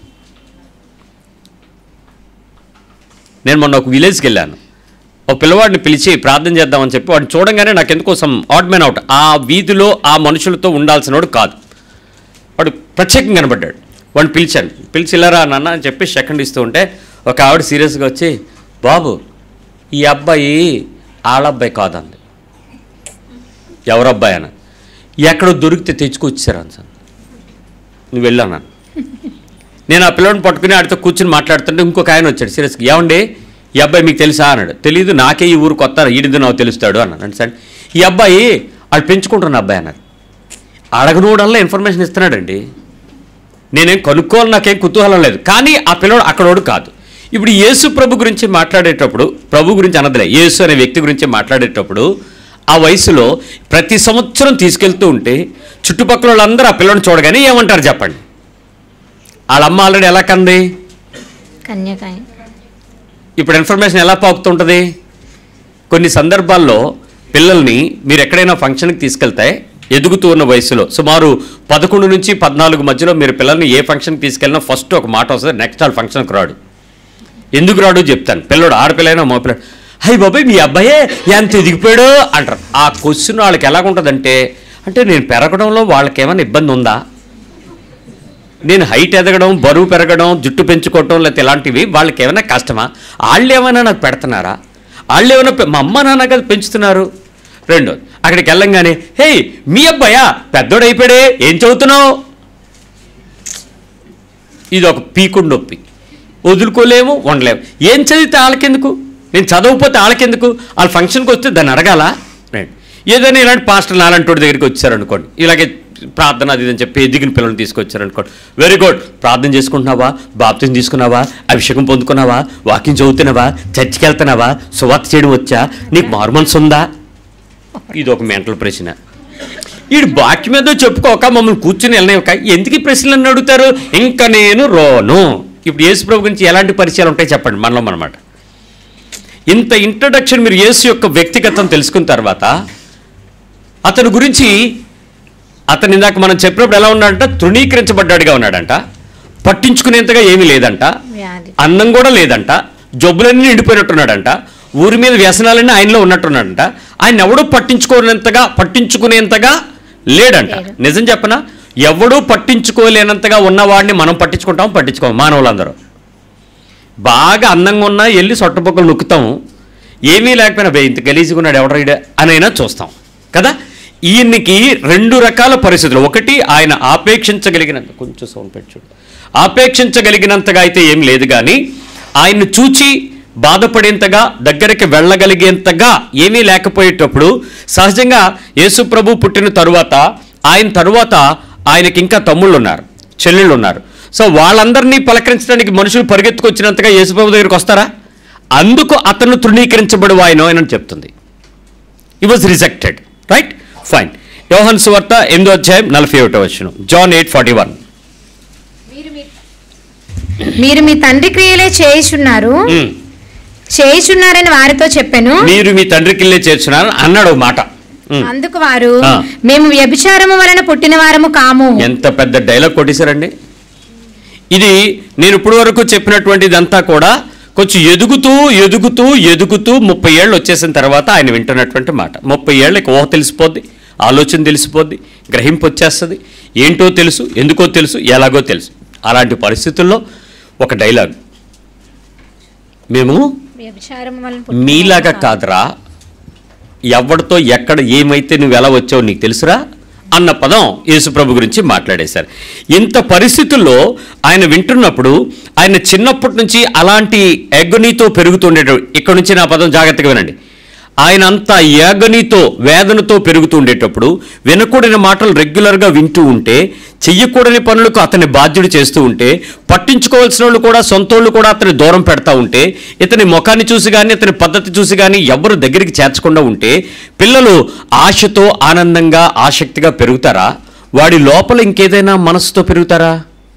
నేను మొన్న ఒక విలేజ్కి వెళ్ళాను ఒక పిల్లవాడిని పిలిచి ప్రార్థన చేద్దామని చెప్పి వాడిని చూడంగానే నాకు ఎందుకో సమ్ ఆడ్ మ్యాన్ అవుట్ ఆ వీధిలో ఆ మనుషులతో ఉండాల్సిన వాడు కాదు వాడు ప్రత్యేకంగా కనబడ్డాడు వాడిని పిలిచాను పిలిచి ఇల్లరా నాన్న అని చెప్పి సెకండ్ ఇస్తూ ఉంటే ఒక ఆవిడ సీరియస్గా వచ్చి బాబు ఈ అబ్బాయి ఆళ్ళబ్బాయి కాదండి ఎవరు అబ్బాయి అని ఎక్కడో దొరికితే తెచ్చుకొచ్చారు అని సార్ నువ్వు వెళ్ళాను నేను ఆ పిల్లడిని పట్టుకుని ఆడితో కూర్చుని మాట్లాడుతుంటే ఇంకొక ఆయన వచ్చాడు సీరియస్గా ఏమండి ఈ అబ్బాయి మీకు తెలుసా అన్నాడు తెలియదు నాకే ఈ ఊరు కొత్త ఈడిది నాకు తెలుస్తాడు అన్నాడు అంటే సరే ఈ అబ్బాయి వాళ్ళు పెంచుకుంటున్న అబ్బాయి అన్నారు అడగనోడల్లా ఇన్ఫర్మేషన్ ఇస్తున్నాడండి నేనేం కనుక్కోవాలి నాకేం కుతూహలం లేదు కానీ ఆ పిల్లడు అక్కడోడు కాదు ఇప్పుడు యేసు ప్రభు గురించి మాట్లాడేటప్పుడు ప్రభు గురించి అనదులే యేసు అనే వ్యక్తి గురించి మాట్లాడేటప్పుడు ఆ వయసులో ప్రతి సంవత్సరం తీసుకెళ్తూ ఉంటే చుట్టుపక్కల వాళ్ళందరూ ఆ పిల్లని చూడగానే ఏమంటారు చెప్పండి వాళ్ళ అమ్మ ఆల్రెడీ ఎలా కంది కన్యకాయ ఇప్పుడు ఇన్ఫర్మేషన్ ఎలా పాకుతుంటుంది కొన్ని సందర్భాల్లో పిల్లల్ని మీరు ఎక్కడైనా ఫంక్షన్కి తీసుకెళ్తే ఎదుగుతూ ఉన్న వయసులో సుమారు పదకొండు నుంచి పద్నాలుగు మధ్యలో మీరు పిల్లల్ని ఏ ఫంక్షన్కి తీసుకెళ్ళినా ఫస్ట్ ఒక మాట వస్తుంది నెక్స్ట్ వాళ్ళ ఫంక్షన్కి రాడు ఎందుకు రాడు చెప్తాను పిల్లడు ఆడపిల్లైనా మా పిల్లడు హై బాబాయ్ మీ అబ్బాయే ఎంత ఎదిగిపోయాడో అంటారు ఆ క్వశ్చన్ వాళ్ళకి ఎలాగుంటుందంటే అంటే నేను పెరగడంలో వాళ్ళకి ఏమైనా ఇబ్బంది ఉందా నేను హైట్ ఎదగడం బరువు పెరగడం జుట్టు పెంచుకోవటం లేకపోతే ఇలాంటివి వాళ్ళకి ఏమైనా కష్టమా వాళ్ళు ఏమైనా నాకు పెడుతున్నారా వాళ్ళు ఏమైనా పె- మా అమ్మ నాన్న కదా పెంచుతున్నారు రెండోది అక్కడికి వెళ్ళంగానే హే మీ అబ్బాయా పెద్దోడు అయిపోయాడే ఏం చదువుతున్నావు ఇది ఒక పీకుడు నొప్పి వదులుకోలేము ఉండలేము ఏం చదివితే వాళ్ళకెందుకు నేను చదవకపోతే వాళ్ళకెందుకు వాళ్ళ ఫంక్షన్కి వస్తే దాన్ని అడగాల రైట్ ఏదైనా ఇలాంటి పాస్టర్ నాలంటి వాడి దగ్గరికి వచ్చారనుకోండి ఇలాగే ప్రార్థన అది ఇది అని చెప్పి ఎదిగిన పిల్లల్ని తీసుకొచ్చారనుకోండి వెరీ గుడ్ ప్రార్థన చేసుకుంటున్నావా బాప్తిని తీసుకున్నావా అభిషేకం పొందుకున్నావా వాకింగ్ చదువుతున్నావా చర్చికి వెళ్తున్నావా సువార్త చేయడం వచ్చా నీకు మారుమనసు ఉందా ఇది ఒక మెంటల్ ప్రశ్న వీడు బాక్యం మీద చెప్పుకోక మమ్మల్ని కూర్చుని వెళ్ళనివ్వక ఎందుకు ఈ ప్రశ్నలు అడుగుతారు ఇంకా నేను రోను ఇప్పుడు యేసు ప్రభు గురించి ఎలాంటి పరిచయాలు ఉంటాయి చెప్పండి మనలో అనమాట ఇంత ఇంట్రడక్షన్ మీరు యేసు యొక్క వ్యక్తిగతం తెలుసుకున్న తర్వాత అతని గురించి అతను ఇందాక మనం చెప్పినప్పుడు ఎలా ఉన్నాడంట తృణీకరించబడ్డాడుగా ఉన్నాడంట పట్టించుకునేంతగా ఏమీ లేదంట వ్యాధి అన్నం కూడా లేదంట జబ్బులన్నీ నిండిపోయినట్టున్నాడంట ఊరి మీద వ్యసనాలన్నీ ఆయనలో ఉన్నట్టున్నాడంట ఆయన ఎవడూ పట్టించుకోలేంతగా పట్టించుకునేంతగా లేడంట లేడు. నిజం చెప్పనా ఎవడూ పట్టించుకోలేనంతగా ఉన్నవాడిని మనం పట్టించుకుంటాం పట్టించుకోం మానవులందరూ బాగా అందంగా ఉన్నా వెళ్ళి సొట్టపొక్కలు నొక్కుతాం ఏమీ లేకపోయినా "బే, ఇంత గలీజుగా ఉన్నాడు ఎవడరీడ అనైనా చూస్తాం కదా ఈయనకి రెండు రకాల పరిస్థితులు ఒకటి ఆయన ఆపేక్షించగలిగినంత కొంచెం సౌండ్ పెట్టి చూడు ఆపేక్షించగలిగినంతగా అయితే ఏం లేదు కానీ ఆయన్ని చూచి బాధపడేంతగా దగ్గరికి వెళ్ళగలిగేంతగా ఏమీ లేకపోయేటప్పుడు సహజంగా యేసు ప్రభు పుట్టిన తరువాత ఆయన తరువాత ఆయనకి ఇంకా తమ్ముళ్ళు ఉన్నారు చెల్లెళ్ళు ఉన్నారు సో వాళ్ళందరినీ పలకరించడానికి మనుషులు పరిగెత్తుకొచ్చినంతగా యేసుప్రభు దగ్గరికి వస్తారా అందుకు అతను తృణీకరించబడు ఆయన అని చెప్తుంది ఈ వాజ్ రిజెక్టెడ్ రైట్ ఫైన్ యోహన్ సువార్త ఎనిమిదో అధ్యాయం నలభై ఒకటో వచ్చిన జాన్ ఎయిట్ ఫార్టీ వన్ మీరు మీ తండ్రి క్రియలే చేయుచున్నారు చేయుచున్నారని వారితో చెప్పాను మీరు మీ తండ్రి కిల్లే చేర్చున్నారు అన్నాడు ఒక మాట ఉమ్. అందుకు వారు ఆ. మేము వ్యభిచారము వలన పుట్టిన వారము కాము ఎంత పెద్ద డైలాగ్ కొట్టేశారండి ఇది నేను ఇప్పుడు వరకు చెప్పినటువంటి ఇదంతా కూడా కొంచెం ఎదుగుతూ ఎదుగుతూ ఎదుగుతూ ముప్పై ఏళ్ళు వచ్చేసిన తర్వాత ఆయన వింటున్నటువంటి మాట ముప్పై ఏళ్ళకి ఊహ తెలిసిపోద్ది ఆలోచన తెలిసిపోద్ది గ్రహింపు వచ్చేస్తుంది ఏంటో తెలుసు ఎందుకో తెలుసు ఎలాగో తెలుసు అలాంటి పరిస్థితుల్లో ఒక డైలాగ్ మేము వ్యభిచారము వలన పుట్టిన మీలాగా వారము కాము. కాదురా ఎవరితో ఎక్కడ ఏమైతే నువ్వు ఎలా వచ్చావో నీకు తెలుసురా అన్న పదం యేసుప్రభు గురించి మాట్లాడేశారు ఇంత పరిస్థితుల్లో ఆయన వింటున్నప్పుడు ఆయన చిన్నప్పటి నుంచి అలాంటి ఎగ్గనీతో పెరుగుతుండేట ఇక్కడ నుంచి నా పదం జాగ్రత్తగా వినండి ఆయన అంత యాగనితో వేదనతో పెరుగుతూ ఉండేటప్పుడు వినకూడని మాటలు రెగ్యులర్గా వింటూ ఉంటే చెయ్యకూడని పనులకు అతని బాధ్యుడు చేస్తూ ఉంటే పట్టించుకోవాల్సిన వాళ్ళు కూడా సొంతోళ్ళు కూడా అతని దూరం పెడతా ఉంటే ఇతని ముఖాన్ని చూసి కానీ ఇతని పద్ధతి చూసి కానీ ఎవ్వరు దగ్గరికి చేర్చకుండా ఉంటే పిల్లలు ఆశతో ఆనందంగా ఆసక్తిగా పెరుగుతారా వాడి లోపల ఇంకేదైనా మనసుతో పెరుగుతారా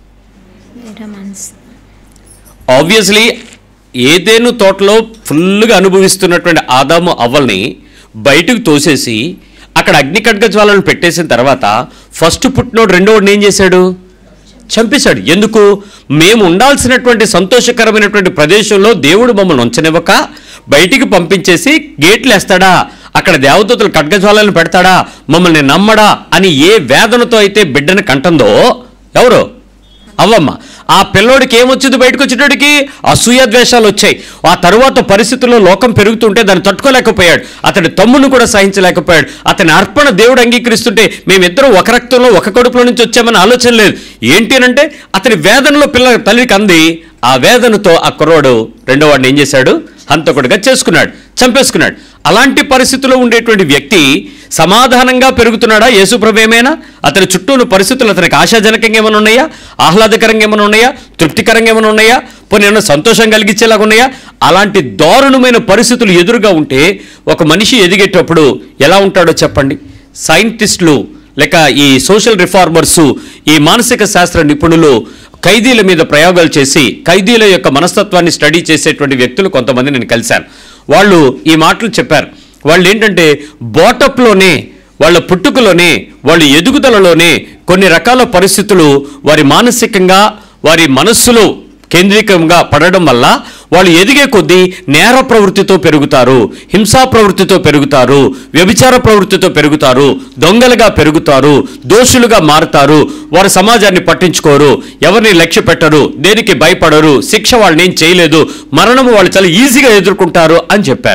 వేరే మనసు. ఆబ్వియస్లీ ఏదేను తోటలో ఫుల్గా అనుభవిస్తున్నటువంటి ఆదాము అవ్వల్ని బయటకు తోసేసి అక్కడ అగ్నికడ్గ జ్వాలను పెట్టేసిన తర్వాత ఫస్ట్ పుట్టినోడు రెండోడిని ఏం చేశాడు చంపేశాడు ఎందుకు మేము ఉండాల్సినటువంటి సంతోషకరమైనటువంటి ప్రదేశంలో దేవుడు మమ్మల్ని ఉంచనివ్వక బయటికి పంపించేసి గేట్లు వేస్తాడా అక్కడ దేవదూతలు ఖడ్గజ్వాలను పెడతాడా మమ్మల్ని నమ్మడా అని ఏ వేదనతో అయితే బిడ్డను కంటుందో ఎవరు అవ్వమ్మ ఆ పిల్లోడికి ఏమొచ్చింది బయటకు వచ్చేటోడికి అసూయ ద్వేషాలు వచ్చాయి ఆ తరువాత పరిస్థితుల్లో లోకం పెరుగుతుంటే దాన్ని తట్టుకోలేకపోయాడు అతడి తమ్ముని కూడా సహించలేకపోయాడు అతని అర్పణ దేవుడు అంగీకరిస్తుంటే మేమిద్దరం ఒక రక్తంలో ఒక కడుపులో నుంచి వచ్చామని ఆలోచన లేదు ఏంటి అని అంటే అతని వేదనలో పిల్ల తల్లికి అంది ఆ వేదనతో ఆ కుర్రోడు రెండో వాడిని ఏం చేశాడు హంతకుడిగా చేసుకున్నాడు చంపేసుకున్నాడు అలాంటి పరిస్థితుల్లో ఉండేటువంటి వ్యక్తి సమాధానంగా పెరుగుతున్నాడా యేసుప్రభు ఏమైనా అతని చుట్టూ ఉన్న పరిస్థితులు అతనికి ఆశాజనకంగా ఏమైనా ఉన్నాయా ఆహ్లాదకరంగా ఏమైనా ఉన్నాయా తృప్తికరంగా ఏమైనా ఉన్నాయా పోనీ ఏమైనా సంతోషం కలిగించేలాగా ఉన్నాయా అలాంటి దారుణమైన పరిస్థితులు ఎదురుగా ఉంటే ఒక మనిషి ఎదిగేటప్పుడు ఎలా ఉంటాడో చెప్పండి సైంటిస్టులు లేక ఈ సోషల్ రిఫార్మర్సు ఈ మానసిక శాస్త్ర నిపుణులు ఖైదీల మీద ప్రయోగాలు చేసి ఖైదీల యొక్క మనస్తత్వాన్ని స్టడీ చేసేటువంటి వ్యక్తులు కొంతమంది నేను కలిశాను వాళ్ళు ఈ మాటలు చెప్పారు వాళ్ళు ఏంటంటే బోటప్లోనే వాళ్ళ పుట్టుకలోనే వాళ్ళ ఎదుగుదలలోనే కొన్ని రకాల పరిస్థితులు వారి మానసికంగా వారి మనస్సులో కేంద్రీకంగా పడడం వల్ల వాళ్ళు ఎదిగే కొద్దీ నేర ప్రవృత్తితో పెరుగుతారు హింసా ప్రవృత్తితో పెరుగుతారు వ్యభిచార ప్రవృత్తితో పెరుగుతారు దొంగలుగా పెరుగుతారు దోషులుగా మారుతారు వారు సమాజాన్ని పట్టించుకోరు ఎవరిని లక్ష్య పెట్టరు దేనికి భయపడరు శిక్ష వాళ్ళని ఏం చేయలేదు మరణము వాళ్ళు చాలా ఈజీగా ఎదుర్కొంటారు అని చెప్పారు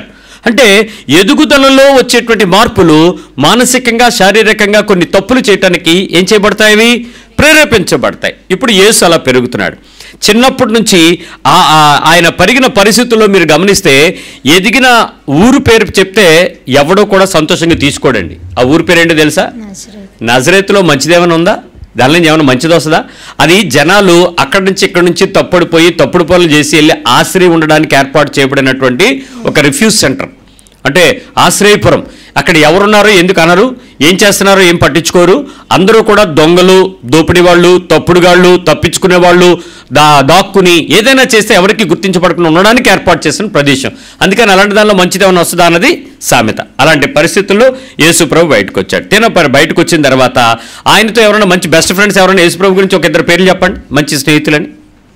అంటే ఎదుగుదలలో వచ్చేటువంటి మార్పులు మానసికంగా శారీరకంగా కొన్ని తప్పులు చేయటానికి ఏం చేయబడతాయి అవి? ప్రేరేపించబడతాయి ఇప్పుడు యేసు అలా పెరుగుతున్నాడు చిన్నప్పటి నుంచి ఆ ఆ- ఆయన పెరిగిన పరిస్థితుల్లో మీరు గమనిస్తే ఎదిగిన ఊరు పేరు చెప్తే ఎవడో కూడా సంతోషంగా తీసుకోడండి ఆ ఊరు పేరు ఏంటో తెలుసా నజరేతు. నజరేతులో మంచిదేమైనా ఉందా దానిలో నుంచి ఏమైనా మంచిది వస్తుందా అది జనాలు అక్కడి నుంచి ఇక్కడి నుంచి తప్పుడుపోయి తప్పుడు పనులు చేసి వెళ్ళి ఆశ్రయం ఉండడానికి ఏర్పాటు చేయబడినటువంటి ఒక రిఫ్యూజ్ సెంటర్ అంటే ఆశ్రయపురం అక్కడ ఎవరున్నారో ఎందుకు అనరు ఏం చేస్తున్నారో ఏం పట్టించుకోరు అందరూ కూడా దొంగలు దోపిడీ వాళ్ళు తప్పుడుగాళ్ళు తప్పించుకునే వాళ్ళు దా దాక్కుని ఏదైనా చేస్తే ఎవరికి గుర్తించబడకుండా ఉండడానికి ఏర్పాటు చేసిన ప్రదేశం అందుకని అలాంటి దానిలో మంచిది ఏమైనా వస్తుందా అన్నది సామెత అలాంటి పరిస్థితుల్లో యేసుప్రభు బయటకు వచ్చాడు తిన పరి బయటకు వచ్చిన తర్వాత ఆయనతో ఎవరైనా మంచి బెస్ట్ ఫ్రెండ్స్ ఎవరైనా యేసుప్రభు గురించి ఒక ఇద్దరు పేర్లు చెప్పండి మంచి స్నేహితులని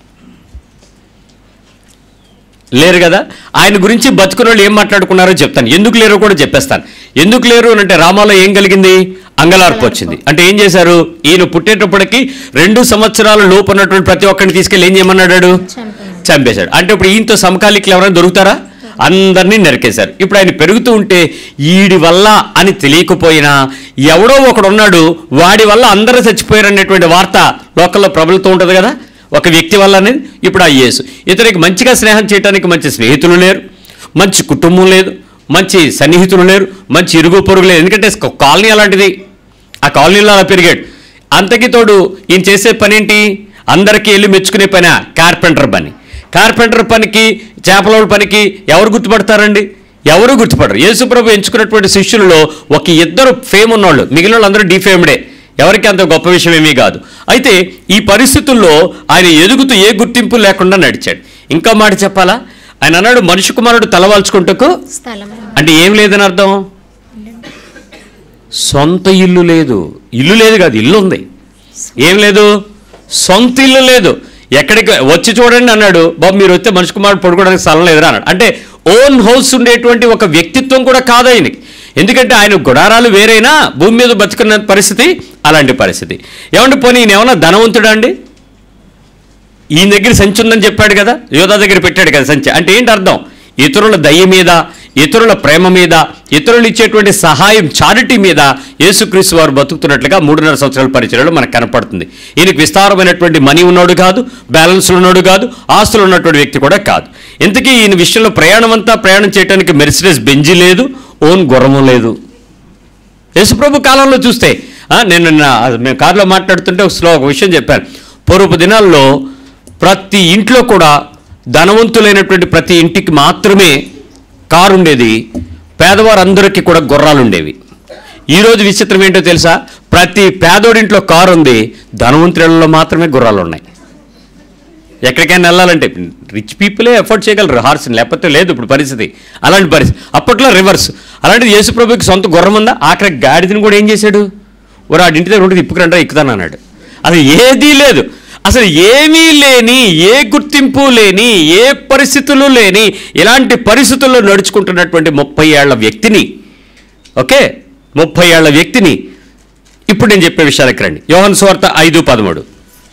లేరు కదా ఆయన గురించి బతుకున్న వాళ్ళు ఏం మాట్లాడుకున్నారో చెప్తాను ఎందుకు లేరో కూడా చెప్పేస్తాను ఎందుకు లేరు అని అంటే రామాలో ఏం కలిగింది అంగలార్పు వచ్చింది అంటే ఏం చేశారు ఈయన పుట్టేటప్పటికి రెండు సంవత్సరాల లోపు ఉన్నటువంటి ప్రతి ఒక్కరిని తీసుకెళ్ళి ఏం చేయమన్నాడు చంపేయండి. చంపేశాడు అంటే ఇప్పుడు ఈయనతో సమకాలికలు ఎవరైనా దొరుకుతారా అందరినీ నరికేశారు ఇప్పుడు ఆయన పెరుగుతూ ఉంటే ఈడి వల్ల అని తెలియకపోయినా ఎవడో ఒకడు ఉన్నాడు వాడి వల్ల అందరూ చచ్చిపోయారు అనేటువంటి వార్త లోకల్లో ప్రబలుతూ ఉంటుంది కదా ఒక వ్యక్తి వల్ల అనేది ఇప్పుడు ఆ యేసు ఇతనికి మంచిగా స్నేహం చేయడానికి మంచి స్నేహితులు లేరు మంచి కుటుంబం లేదు మంచి సన్నిహితులు లేరు మంచి ఇరుగు పొరుగు లేదు ఎందుకంటే కాలనీ అలాంటిది ఆ కాలనీలో అలా పెరిగాడు అంతకి తోడు ఈయన చేసే పని ఏంటి అందరికీ వెళ్ళి మెచ్చుకునే పని కార్పెంటర్ పని కార్పెంటర్ పనికి చేపల పనికి ఎవరు గుర్తుపడతారండి ఎవరు గుర్తుపడరు యేసుప్రభు ఎంచుకున్నటువంటి శిష్యులలో ఒక ఇద్దరు ఫేమ్ ఉన్నోళ్ళు మిగిలిన వాళ్ళందరూ డిఫేమ్డే ఎవరికి అంత గొప్ప విషయం ఏమీ కాదు అయితే ఈ పరిస్థితుల్లో ఆయన ఎదుగుతూ ఏ గుర్తింపు లేకుండా నడిచాడు ఇంకా మాట చెప్పాలా ఆయన అన్నాడు మనిషి కుమారుడు తలవాల్చుకుంటకు స్థలం అంటే ఏం లేదని అర్థం సొంత ఇల్లు లేదు ఇల్లు లేదు కాదు ఇల్లు ఉంది ఏం లేదు సొంత ఇల్లు లేదు ఎక్కడికి వచ్చి చూడండి అన్నాడు బాబు మీరు వస్తే మనిషి కుమారుడు పడుకోవడానికి స్థలం లేదురా అన్నాడు అంటే ఓన్ హౌస్ ఉండేటువంటి ఒక వ్యక్తిత్వం కూడా కాదు ఆయనకి ఎందుకంటే ఆయన గుడారాలు వేరైనా భూమి మీద బతుకున్న పరిస్థితి అలాంటి పరిస్థితి ఏమంటే పోనీ ఈయన ఏమన్నా ధనవంతుడా అండి ఈయన దగ్గర సంచి ఉందని చెప్పాడు కదా యోధా దగ్గర పెట్టాడు కదా సంచి అంటే ఏంటి అర్థం ఇతరుల దయ మీద ఇతరుల ప్రేమ మీద ఇతరులు ఇచ్చేటువంటి సహాయం చారిటీ మీద యేసుక్రీస్తు వారు బతుకుతున్నట్లుగా మూడున్నర సంవత్సరాల పరిచయంలో మనకు కనపడుతుంది ఈయనకి విస్తారమైనటువంటి మనీ ఉన్నాడు కాదు బ్యాలెన్స్ ఉన్నాడు కాదు ఆస్తులు ఉన్నటువంటి వ్యక్తి కూడా కాదు ఇంతకీ ఈయన విషయంలో ప్రయాణం అంతా ప్రయాణం చేయడానికి మెర్సిడెస్ బెంజి లేదు ఓన్ గుర్రము లేదు యేసుప్రభు కాలంలో చూస్తే ఆ, నేను నిన్న మేము కారులో మాట్లాడుతుంటే ఒక స్లో ఒక విషయం చెప్పాను పూర్వపు దినాల్లో ప్రతి ఇంట్లో కూడా ధనవంతులైనటువంటి ప్రతి ఇంటికి మాత్రమే కారు ఉండేది పేదవారందరికీ కూడా గుర్రాలు ఉండేవి ఈరోజు విచిత్రం ఏంటో తెలుసా ప్రతి పేదోడింట్లో కారు ఉంది ధనవంతులలో మాత్రమే గుర్రాలు ఉన్నాయి ఎక్కడికైనా వెళ్ళాలంటే రిచ్ పీపులే ఎఫోర్డ్ చేయగలరు హార్స్ని లేకపోతే లేదు ఇప్పుడు పరిస్థితి అలాంటి పరిస్థితి అప్పట్లో రివర్స్ అలాంటిది యేసుప్రభుకి సొంత గుర్రం ఉందా ఆఖరి గాడిదని కూడా ఏం చేశాడు ఓ ఆడింటి దగ్గర ఉంటుంది ఇప్పుకురంటా ఎక్కుతాను అన్నాడు అసలు ఏదీ లేదు అసలు ఏమీ లేని ఏ గుర్తింపు లేని ఏ పరిస్థితులు లేని ఇలాంటి పరిస్థితుల్లో నడుచుకుంటున్నటువంటి ముప్పై ఏళ్ల వ్యక్తిని ఓకే ముప్పై ఏళ్ల వ్యక్తిని ఇప్పుడు నేను చెప్పే విషయాలకు రండి యోహన్ స్వార్త ఐదు పదమూడు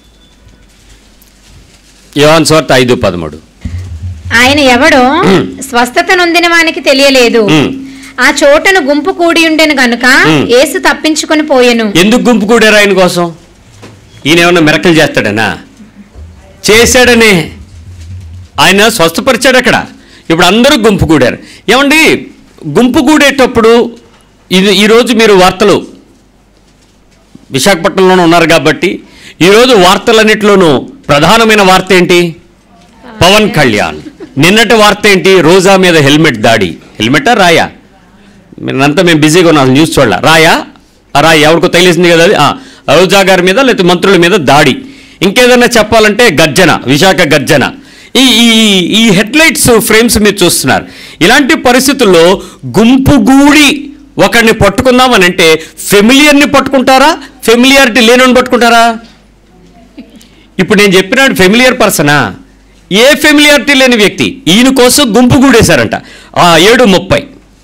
యోహన్ స్వార్త ఐదు పదమూడు ఆయన ఎవడో స్వస్థత నొందిన వానికి తెలియలేదు మ్. ఆ చోటను గుంపు కూడి ఉండెను గనుక మ్. యేసు తప్పించుకొని పోయెను ఎందుకు గుంపు కూడారు ఆయన కోసం ఈయన ఏమన్నా మెరకలు చేస్తాడనా చేశాడనే ఆయన స్వస్థపరిచాడు అక్కడ ఇప్పుడు అందరూ గుంపు కూడారు ఏమండి గుంపు కూడేటప్పుడు ఇది ఈరోజు మీరు వార్తలు విశాఖపట్నంలోనే ఉన్నారు కాబట్టి ఈరోజు వార్తలన్నింటిలోనూ ప్రధానమైన వార్త ఏంటి పవన్ కళ్యాణ్ నిన్నటి వార్త ఏంటి రోజా మీద హెల్మెట్ దాడి హెల్మెటా రాయా మీరంతా మేము బిజీగా ఉన్నాం న్యూస్ చూడాల రాయా ఆ రాయి ఎవరికో తెలిసింది కదా అది ఆ, రోజా గారి మీద లేకపోతే మంత్రుల మీద దాడి ఇంకేదైనా చెప్పాలంటే గర్జన విశాఖ గర్జన ఈ ఈ ఈ హెడ్లైట్స్ ఫ్రేమ్స్ మీరు చూస్తున్నారు ఇలాంటి పరిస్థితుల్లో గుంపుగూడి ఒకరిని పట్టుకుందామని అంటే ఫెమిలియర్ని పట్టుకుంటారా ఫెమిలియారిటీ లేనని పట్టుకుంటారా ఇప్పుడు నేను చెప్పినాడు ఫెమిలియర్ పర్సనా ఏ ఫెమిలియారిటీ లేని వ్యక్తి ఈయన కోసం గుంపు గూడేశారంట ఆ ఏడు ముప్పై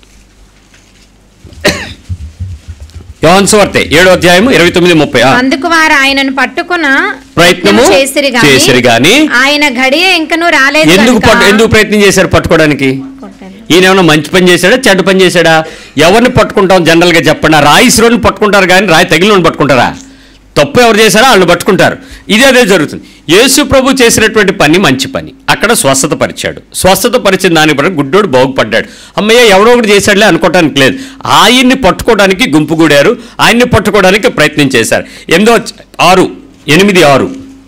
యోహన్ సువార్తె ఏడో అధ్యాయం ఇరవై తొమ్మిది ముప్పై ఆ. అందుకు వారు ఆయనను పట్టుకున్న ప్రయత్నము చేసిరి చేసిరి గాని ఆయన గడియ ఇంకను రాలేదు ఎందుకు గనుక పట్టు ఎందుకు ప్రయత్నం చేశారు పట్టుకోవడానికి కొట్టారు. ఈయన ఏమైనా మంచి పని చేశాడా చెడ్డ పని చేశాడా ఎవరిని పట్టుకుంటాం జనరల్గా చెప్పండి ఆ రాయి ఇసురోని పట్టుకుంటారు కానీ రాయి తగిలిన పట్టుకుంటారా తప్పు ఎవరు చేశారో వాళ్ళు పట్టుకుంటారు ఇదే అదే జరుగుతుంది యేసు ప్రభు చేసినటువంటి పని మంచి పని అక్కడ స్వస్థత పరిచాడు స్వస్థత పరిచిన దాని బట్టి గుడ్డోడు బాగుపడ్డాడు అమ్మయ్య ఎవడో ఒకటి చేశాడులే అనుకోవడానికి లేదు ఆయన్ని పట్టుకోవడానికి గుంపు కూడారు ఆయన్ని పట్టుకోవడానికి ప్రయత్నం చేశారు ఎనిమిదో ఆరు ఎనిమిది ఆరు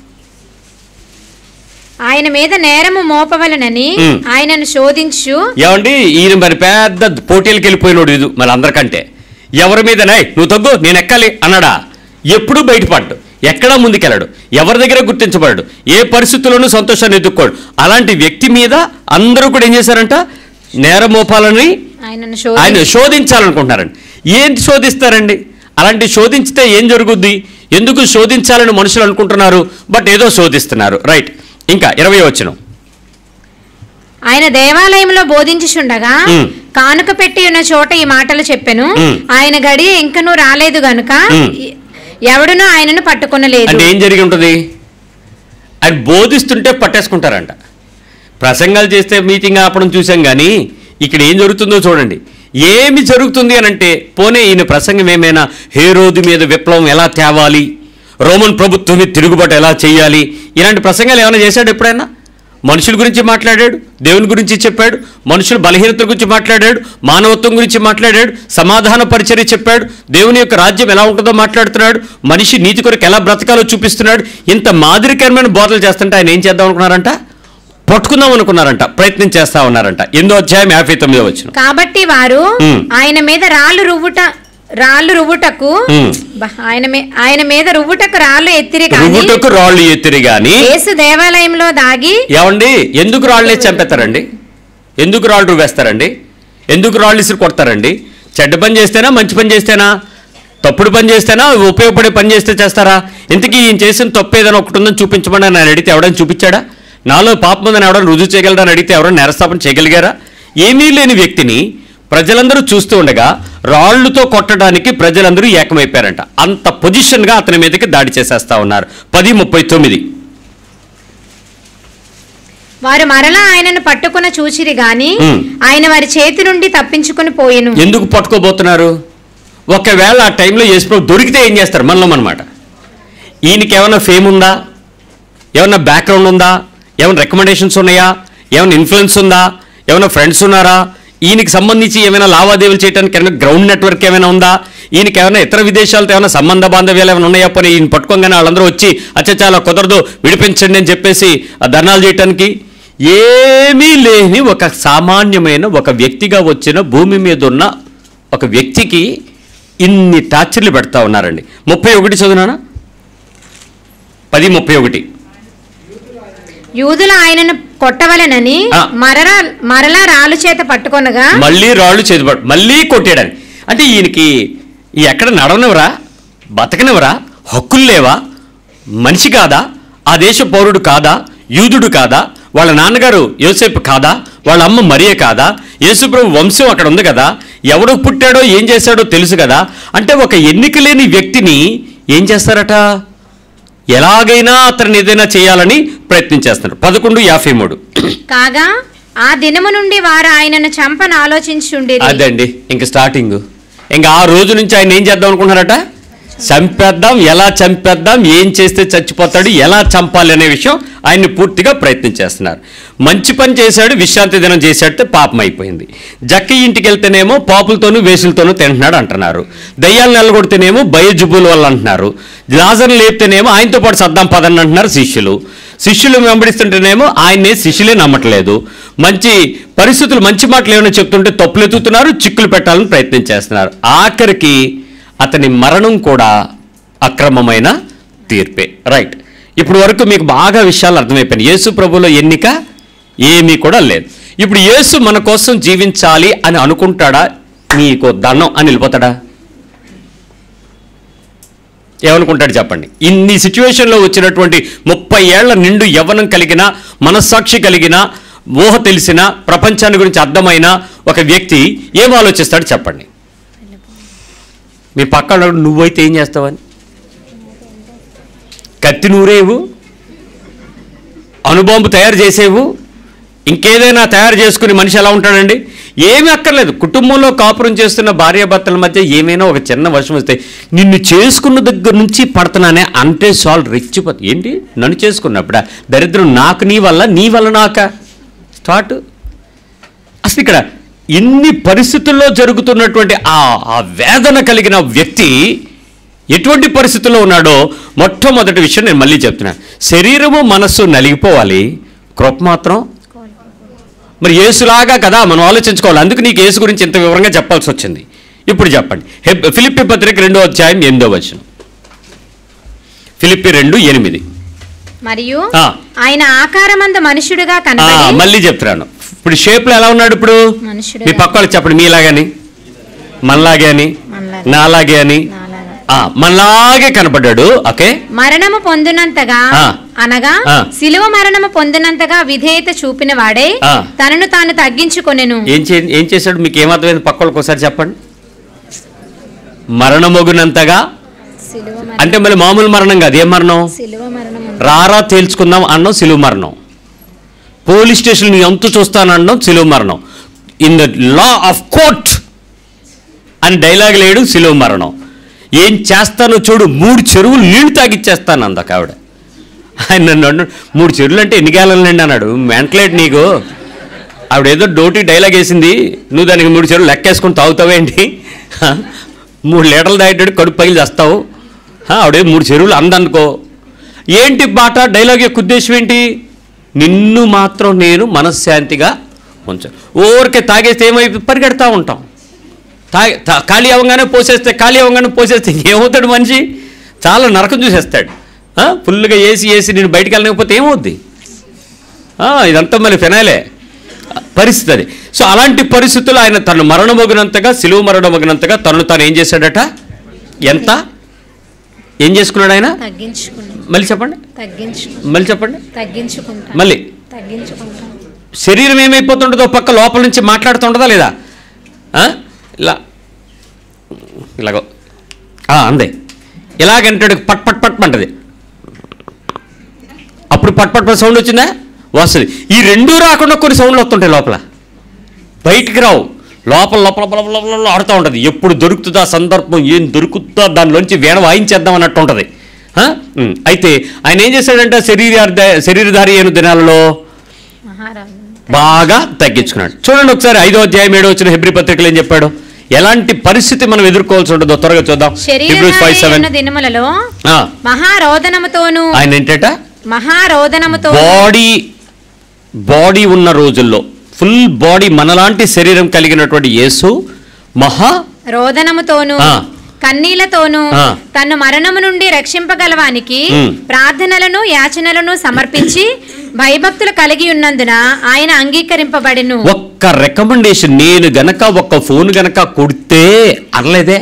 ఆయన మీద నేరము మోపవలనని ఉమ్. ఆయనను శోధించు ఏమండి ఈయన మరి పెద్ద పోటీలకు వెళ్ళిపోయినోడు ఇది మరి అందరికంటే ఎవరి మీదనే నువ్వు తగ్గు నేను ఎక్కాలి అన్నాడా ఎప్పుడూ బయటపడ్డు ఎక్కడా ముందుకెళ్ళడు ఎవరి దగ్గర గుర్తించబడడు ఏ పరిస్థితుల్లోనూ సంతోషాన్ని ఎదుక్కోడు అలాంటి వ్యక్తి మీద అందరూ కూడా ఏం చేశారంట నేరం మోపాలని ఆయనను ఆయన శోధించు శోధించాలనుకుంటున్నారండి ఏంటి శోధిస్తారండి అలాంటి శోధించితే ఏం జరుగుద్ది ఎందుకు శోధించాలని మనుషులు అనుకుంటున్నారు బట్ ఏదో శోధిస్తున్నారు రైట్ ఇంకా ఇరవై వచ్చిన ఆయన దేవాలయంలో బోధించుచుండగా ఉమ్. కానుక పెట్టి ఉన్న చోట ఈ మాటలు చెప్పెను ఉమ్. ఆయన గడియ ఇంకనూ రాలేదు గనుక ఉమ్. ఎ- ఎవడునూ ఆయనను పట్టుకొనలేదు అంటే ఏం జరిగి ఉంటుంది ఆయన బోధిస్తుంటే పట్టేసుకుంటారంట ప్రసంగాలు చేస్తే మీటింగ్ ఆపడం చూసాం కానీ ఇక్కడ ఏం జరుగుతుందో చూడండి ఏమి జరుగుతుంది అని అంటే పోనీ ఈయన ప్రసంగం ఏమైనా హేరోదు మీద విప్లవం ఎలా తేవాలి రోమన్ ప్రభుత్వం మీద తిరుగుబాటు ఎలా చేయాలి ఇలాంటి ప్రసంగాలు ఏమైనా చేశాడు ఎప్పుడైనా మనుషుల గురించి మాట్లాడాడు దేవుని గురించి చెప్పాడు మనుషుల బలహీనత గురించి మాట్లాడాడు మానవత్వం గురించి మాట్లాడాడు సమాధాన పరిచర్య చెప్పాడు దేవుని యొక్క రాజ్యం ఎలా ఉంటుందో మాట్లాడుతున్నాడు మనిషి నీతి కొరకు ఎలా బ్రతకాలో చూపిస్తున్నాడు ఇంత మాదిరికరమైన బోధలు చేస్తుంటే ఆయన ఏం చేద్దాం అనుకున్నారంట పట్టుకుందాం అనుకున్నారంట ప్రయత్నం చేస్తా ఉన్నారంట ఎనిమిదో అధ్యాయం యాభై తొమ్మిదో వచ్చిన కాబట్టి వారు ఉమ్. ఆయన మీద రాళ్ళు రువ్వుట రాళ్ళు రువ్వుటకు ఉమ్. బా, ఆయన మీ- ఆయన మీద రువ్వుటకు రాళ్ళు ఎత్తిరి కానీ రువ్వుటకు రాళ్ళు ఎత్తిరి గాని యేసు దేవాలయంలో దాగి ఏమండి ఎందుకు రాళ్ళే చంపేస్తారండి ఎందుకు రాళ్ళు రువేస్తారండి ఎందుకు రాళ్ళు ఇసురు కొడతారండి చెడ్డ పని చేస్తేనా మంచి పని చేస్తేనా తప్పుడు పని చేస్తేనా ఉపయోగపడే పని చేస్తే చేస్తారా ఇంతకీ ఈయన చేసిన తప్పు ఏదైనా ఒకటి ఉందని చూపించమని ఆయన అడిగితే ఎవడని చూపించాడా నాలో పాపం ఉందని ఎవడని రుజువు చేయగలడని అడిగితే ఎవరైనా నేరస్థాపన చేయగలిగారా ఏమీ లేని వ్యక్తిని ప్రజలందరూ చూస్తూ ఉండగా రాళ్లతో కొట్టడానికి ప్రజలందరూ ఏకమైపోయారంట అంత పొజిషన్గా అతని మీదకి దాడి చేసేస్తా ఉన్నారు పది ముప్పై తొమ్మిది వారు మరలా ఆయనను పట్టుకున్న చూచిరి గాని ఉమ్. ఆయన వారి చేతి నుండి తప్పించుకుని పోయెను ఎందుకు పట్టుకోబోతున్నారు ఒకవేళ ఆ టైంలో యేసుప్రభు దొరికితే ఏం చేస్తారు మనలో అనమాట ఈయనకి ఏమైనా ఫేమ్ ఉందా ఏమన్నా బ్యాక్గ్రౌండ్ ఉందా ఏమైనా రికమెండేషన్స్ ఉన్నాయా ఏమైనా ఇన్ఫ్లుయెన్స్ ఉందా ఏమైనా ఫ్రెండ్స్ ఉన్నారా ఈయనకి సంబంధించి ఏమైనా లావాదేవీలు చేయడానికి ఏమైనా గ్రౌండ్ నెట్వర్క్ ఏమైనా ఉందా ఈయనకి ఏమైనా ఇతర విదేశాలతో ఏమైనా సంబంధ బాంధవ్యాలు ఏమైనా ఉన్నాయా పోనీ ఈయన పట్టుకోగానే వాళ్ళందరూ వచ్చి అచ్చ చాలా కుదరదు విడిపించండి అని చెప్పేసి ఆ ధర్నాలు చేయటానికి ఏమీ లేని ఒక సామాన్యమైన ఒక వ్యక్తిగా వచ్చిన భూమి మీద ఉన్న ఒక వ్యక్తికి ఇన్ని టార్చర్లు పెడతా ఉన్నారండి ముప్పై ఒకటి చదువునానా పది ముప్పై ఒకటి యూదులు ఆయనను కొట్టవలెనని ఆ. మరలా మరలా రాళ్ళు చేత పట్టుకొనగా మళ్ళీ రాళ్ళు చేతిపడు మళ్ళీ కొట్టాడని అంటే ఈయనకి ఈ ఎక్కడ నడవనివరా బతకనివరా హక్కులు లేవా మనిషి కాదా ఆ దేశ పౌరుడు కాదా యూదుడు కాదా వాళ్ళ నాన్నగారు యోసేపు కాదా వాళ్ళ అమ్మ మరియ కాదా యేసుప్రభు వంశం అక్కడ ఉంది కదా ఎవడు పుట్టాడో ఏం చేశాడో తెలుసు కదా అంటే ఒక ఎన్నిక లేని వ్యక్తిని ఏం చేస్తారట ఎలాగైనా అతన్ని ఏదైనా చేయాలని ప్రయత్నం చేస్తున్నారు పదకొండు యాభై మూడు కాగా ఆ దినము నుండి వారు ఆయనను చంపను ఆలోచించుండిరి అదండి ఇంక స్టార్టింగ్ ఇంకా ఆ రోజు నుంచి ఆయన ఏం చేద్దాం అనుకున్నారట చంపేద్దాం ఎలా చంపేద్దాం ఏం చేస్తే చచ్చిపోతాడు ఎలా చంపాలి అనే విషయం ఆయన్ని పూర్తిగా ప్రయత్నం చేస్తున్నారు మంచి పని చేశాడు విశ్రాంతి దినం చేశాడితే పాపం అయిపోయింది జక్క ఇంటికి వెళ్తేనేమో పాపులతోనూ వేసులతోనూ తింటున్నాడు అంటున్నారు దయ్యాలు నెలగొడితేనేమో భయజుబ్బుల వల్ల అంటున్నారు లాజర్ని లేపితేనేమో ఆయనతో పాటు సద్దాం పదని అంటున్నారు శిష్యులు శిష్యులు వెంబడిస్తుంటేనేమో ఆయన్నే శిష్యులే నమ్మట్లేదు మంచి పరిస్థితులు మంచి మాటలు ఏమైనా చెప్తుంటే తప్పులు ఎత్తుతున్నారు చిక్కులు పెట్టాలని ప్రయత్నం చేస్తున్నారు ఆఖరికి అతని మరణం కూడా అక్రమమైన తీర్పే రైట్ ఇప్పుడు వరకు మీకు బాగా విషయాలు అర్థమైపోయినాయి యేసు ప్రభులో ఎన్నిక ఏమీ కూడా లేదు ఇప్పుడు యేసు మన కోసం జీవించాలి అని అనుకుంటాడా నీకు దండం అని వెళ్ళిపోతాడా ఏమనుకుంటాడు చెప్పండి ఇన్ని సిచ్యువేషన్లో వచ్చినటువంటి ముప్పై ఏళ్ల నిండు యవ్వనం కలిగిన మనస్సాక్షి కలిగిన ఊహ తెలిసిన ప్రపంచాన్ని గురించి అర్థమైన ఒక వ్యక్తి ఏం ఆలోచిస్తాడు చెప్పండి మీ పక్కన నువ్వైతే ఏం చేస్తావని కత్తి నూరేవు అణుబాంబు తయారు చేసేవు ఇంకేదైనా తయారు చేసుకుని మనిషి ఎలా ఉంటాడండి ఏమీ అక్కర్లేదు కుటుంబంలో కాపురం చేస్తున్న భార్యాభర్తల మధ్య ఏమైనా ఒక చిన్న వర్షం వస్తే నిన్ను చేసుకున్న దగ్గర నుంచి పడుతున్నానే అంటే సాల్వ్ రెచ్చిపోతుంది ఏంటి నన్ను చేసుకున్నప్పుడా దరిద్రం నాకు నీ వల్ల నీ వల్ల నాక స్టార్ట్ అసలు ఇక్కడ ఇన్ని పరిస్థితుల్లో జరుగుతున్నటువంటి ఆ ఆ వేదన కలిగిన వ్యక్తి ఎటువంటి పరిస్థితుల్లో ఉన్నాడో మొట్టమొదటి విషయం నేను మళ్ళీ చెప్తున్నాను శరీరము మనస్సు నలిగిపోవాలి కృప మాత్రం మరి యేసులాగా కదా మనం ఆలోచించుకోవాలి అందుకు నీకు యేసు గురించి ఇంత వివరంగా చెప్పాల్సి వచ్చింది ఇప్పుడు చెప్పండి హెబ్ ఫిలిప్పి పత్రిక రెండో అధ్యాయం ఎనిమిదో వచనం ఫిలిప్పి రెండు ఎనిమిది మరియు ఆ. ఆయన ఆకారమందు మనుషుడుగా ఆ, కనబడి మళ్ళీ చెప్తున్నాను ఇప్పుడు షేప్లో ఎలా ఉన్నాడు ఇప్పుడు మనుషుడుగా మీ పక్క వాళ్ళకి చెప్పండి మీలాగని మనలాగే అని మనలాగే. నాలాగే అని నాలాగా. ఆ, మనలాగే కనపడ్డాడు ఓకే మరణము పొందినంతగా ఆ. అనగా ఆ. శిలువ మరణము పొందినంతగా విధేయత చూపిన వాడే ఆ. తనను తాను తగ్గించుకొనెను ఏం చే ఏం చేశాడు మీకు ఏమర్థమైంది పక్క వాళ్ళకి ఒకసారి చెప్పండి మరణమొగునంతగా శిలువ మరణం అంటే మళ్ళీ మామూలు మరణం కాదు ఏం మరణం శిలువ మరణం రారా తేల్చుకుందాం అన్నం సిలువ మరణం పోలీస్ స్టేషన్ నీ అంతు చూస్తానడం సిలువ మరణం in the law of court అని డైలాగ్ లేడు సిలువ మరణం ఏం చేస్తానో చూడు మూడు చెరువులు నీళ్లు తాగిచ్చేస్తాను అందక ఆవిడ ఆయన నన్ను అన్నాడు మూడు చెరువులు అంటే ఎన్ని గేలలండి అన్నాడు మెంటలేట్ నీకు ఆవిడ ఏదో డోటి డైలాగ్ వేసింది నువ్వు దానికి మూడు చెరువులు లెక్కేసుకుని తాగుతావేంటి హ? మూడు లీటర్లు తాగేటాడు కడుపు పగిలి చేస్తావు ఆవిడే మూడు చెరువులు అందనుకో ఏంటి బాట డైలాగ్ యొక్క ఉద్దేశం ఏంటి నిన్ను మాత్రం నేను మనశ్శాంతిగా ఉంచాను ఊరికే తాగేస్తే ఏమైపు పరిగెడతా ఉంటాం తాగి తా- ఖాళీ అవ్వగానే పోసేస్తే ఖాళీ అవ్వగానే పోసేస్తే ఏమవుతాడు మనిషి చాలా నరకం చూసేస్తాడు ఆ? ఫుల్గా ఏసి ఏసి నేను బయటికి వెళ్ళకపోతే ఏమవుద్ది ఆ, ఇదంతా మళ్ళీ ఫినాలే పరిస్థితి అది సో అలాంటి పరిస్థితుల్లో ఆయన తను మరణమొగినంతగా సిలువ మరణమొగినంతగా తనను తాను ఏం చేశాడట ఎంత ఏం చేసుకున్నాడు ఆయన తగ్గించుకుని మళ్ళీ చెప్పండి తగ్గించు మళ్ళీ చెప్పండి తగ్గించుకుంటా మళ్ళీ తగ్గించుకుంటా శరీరం ఏమైపోతుంటుందో పక్క లోపల నుంచి మాట్లాడుతుండదా లేదా ఆ? ఇలా ఇలాగో ఆ, అందే ఇలాగంటాడు పట్ పట్ పట్ అంటది అప్పుడు పట్ పట్ పట్ సౌండ్ వచ్చిందా వస్తుంది ఈ రెండూ రాకుండా కొన్ని సౌండ్లు వస్తుంటాయి లోపల బయటికి రావు లోపల లోపల లోపల లోపల లోపల ఆడుతూ ఉంటుంది ఎప్పుడు దొరుకుతుందా సందర్భం ఏం దొరుకుతుందా దానిలోంచి వీణ వాయించేద్దాం అన్నట్టు ఉంటుంది ఆ? ఉమ్. అయితే ఆయన ఏం చేశాడంటే శరీర శరీరధారి అయిన దినాలలో మహారాజు బాగా తగ్గించుకున్నాడు చూడండి ఒకసారి ఐదో అధ్యాయం ఏడో వచ్చిన హెబ్రి పత్రికలు ఏం చెప్పాడు ఎలాంటి పరిస్థితి మనం ఎదుర్కోవాల్సి ఉంటుందో త్వరగా చూద్దాం Hebrews 5:7. శరీర దినములలో ఆ, మహారోదనముతోను ఆయన ఏంటట మహారోదనముతో బాడీ బాడీ ఉన్న రోజుల్లో ఫుల్ బాడీ మనలాంటి శరీరం కలిగినటువంటి యేసు మహా రోదనముతోను ఆ. కన్నీళ్లతోను ఆ. తన్ను మరణము నుండి రక్షింపగలవానికి ఉమ్. ప్రార్థనలను యాచనలను సమర్పించి భయభక్తులు కలిగి ఉన్నందున ఆయన అంగీకరింపబడెను ఒక్క రికమెండేషన్ నేను గనక ఒక్క ఫోన్ గనక కొడితే అనలేదే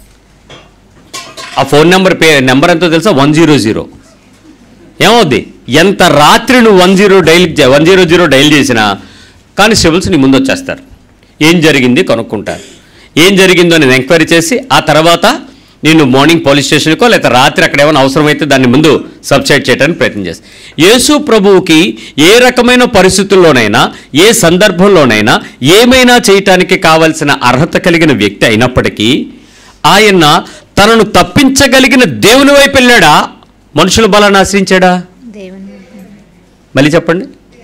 ఆ ఫోన్ నెంబర్ పే నెంబర్ ఎంతో తెలుసా వన్ జీరో జీరో ఏమవుద్ది ఎంత రాత్రి నువ్వు one zero dial one zero zero dial చేసినా కానిస్టేబుల్స్ నీ ముందు వచ్చేస్తారు ఏం జరిగింది కనుక్కుంటారు ఏం జరిగిందో నేను ఎంక్వైరీ చేసి ఆ తర్వాత నేను మార్నింగ్ పోలీస్ స్టేషన్కో లేదా రాత్రి అక్కడ ఏమైనా అవసరమైతే దాన్ని ముందు సబ్సైడ్ చేయడానికి ప్రయత్నం చేస్తాను యేసు ప్రభువుకి ఏ రకమైన పరిస్థితుల్లోనైనా ఏ సందర్భంలోనైనా ఏమైనా చేయటానికి కావలసిన అర్హత కలిగిన వ్యక్తి అయినప్పటికీ ఆయన తనను తప్పించగలిగిన దేవుని వైపు వెళ్ళాడా మనుషుల బలాన్ని ఆశ్రయించాడా దేవుని మళ్ళీ చెప్పండి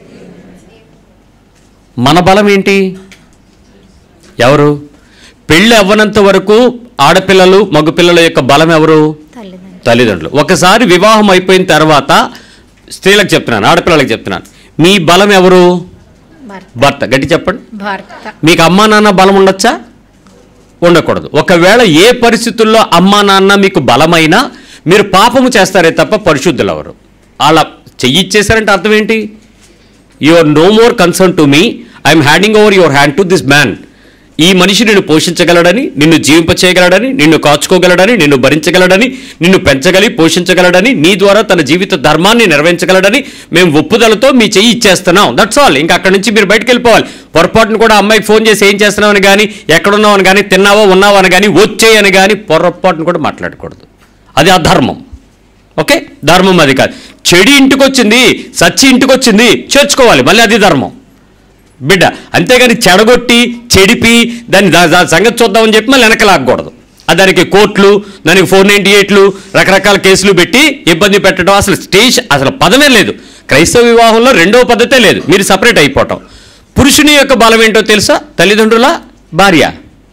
మన బలం ఏంటి ఎవరు పెళ్ళి అవ్వనంత వరకు ఆడపిల్లలు మగపిల్లల యొక్క బలం ఎవరు తల్లిదండ్రులు తల్లిదండ్రులు ఒకసారి వివాహం అయిపోయిన తర్వాత స్త్రీలకు చెప్తున్నాను ఆడపిల్లలకు చెప్తున్నాను మీ బలం ఎవరు భర్త భర్త గట్టి చెప్పండి భర్త మీకు అమ్మా నాన్న బలం ఉండొచ్చా ఉండకూడదు ఒకవేళ ఏ పరిస్థితుల్లో అమ్మా నాన్న మీకు బలమైనా మీరు పాపము చేస్తారే తప్ప పరిశుద్ధులు ఎవరు అలా చెయ్యిచ్చేసారంటే అర్థం ఏంటి you are no more concern to me I'm handing over your hand to this man ఈ మనిషి నిన్ను పోషించగలడని నిన్ను జీవింప చేయగలడని నిన్ను కాచుకోగలడని నిన్ను భరించగలడని నిన్ను పెంచగలి పోషించగలడని నీ ద్వారా తన జీవిత ధర్మాన్ని నెరవేర్చగలడని మేము ఒప్పుదలతో మీ చెయ్యి ఇచ్చేస్తున్నాం దట్స్ ఆల్ ఇంకా అక్కడి నుంచి మీరు బయటకు వెళ్ళిపోవాలి పొరపాటును కూడా అమ్మాయికి ఫోన్ చేసి ఏం చేస్తున్నావు అని కానీ ఎక్కడున్నావు అని కానీ తిన్నావో ఉన్నావో అని కానీ వచ్చేయని కానీ పొరపాటును కూడా మాట్లాడకూడదు అది అధర్మం ఓకే ధర్మం అది కాదు చెడి ఇంటికి వచ్చింది సచ్చి ఇంటికి వచ్చింది చేర్చుకోవాలి మళ్ళీ అది ధర్మం బిడ్డ అంతేగాని చెడగొట్టి చెడిపి దాన్ని దా- దాని సంగతి చూద్దామని చెప్పి మళ్ళీ వెనక లాక్కూడదు ఆ దానికి కోర్టులు దానికి ఫోర్ నైంటీ ఎయిట్లు రకరకాల కేసులు పెట్టి ఇబ్బంది పెట్టడం అసలు స్టేజ్ అసలు పదమే లేదు క్రైస్తవ వివాహంలో రెండవ పద్ధతే లేదు మీరు సపరేట్ అయిపోవటం పురుషుని యొక్క బలం ఏంటో తెలుసా తల్లిదండ్రుల భార్య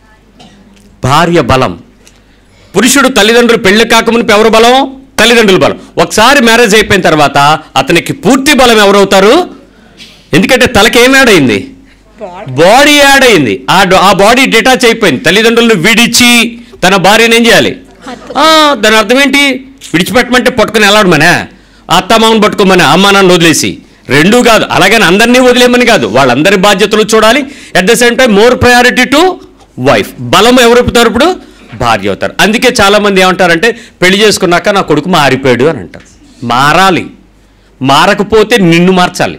భార్య బలం పురుషుడు తల్లిదండ్రులు పెళ్లి కాకమునిపు ఎవరు బలం తల్లిదండ్రుల బలం ఒకసారి మ్యారేజ్ అయిపోయిన తర్వాత అతనికి పూర్తి బలం ఎవరవుతారు ఎందుకంటే తలకి ఏం యాడ్ అయింది బాడీ యాడ్ అయింది ఆ డ- ఆ బాడీ డిటాచ్ అయిపోయింది తల్లిదండ్రులను విడిచి తన భార్యను ఏం చేయాలి ఆ, దాని అర్థం ఏంటి విడిచిపెట్టమంటే పట్టుకుని వెళ్ళాడమనే అత్త మామను పట్టుకోమని అమ్మ నాన్న వదిలేసి రెండూ కాదు అలాగని అందరినీ వదిలేమని కాదు వాళ్ళందరి బాధ్యతలు చూడాలి at the same time more priority to wife బలం ఎవరు అవుతారు ఇప్పుడు భార్య అవుతారు అందుకే చాలా మంది ఏమంటారంటే పెళ్లి చేసుకున్నాక నా కొడుకు మారిపోయాడు అని అంటారు మారాలి మారకపోతే నిన్ను మార్చాలి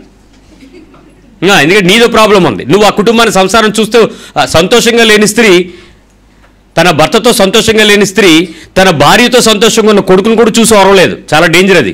ఆ, ఎందుకంటే నీదో ప్రాబ్లం ఉంది నువ్వు ఆ కుటుంబాన్ని సంసారం చూస్తూ ఆ, సంతోషంగా లేని స్త్రీ తన భర్తతో సంతోషంగా లేని స్త్రీ తన భార్యతో సంతోషంగా ఉన్న కొడుకును కూడా చూసి ఓరవలేదు చాలా డేంజర్ అది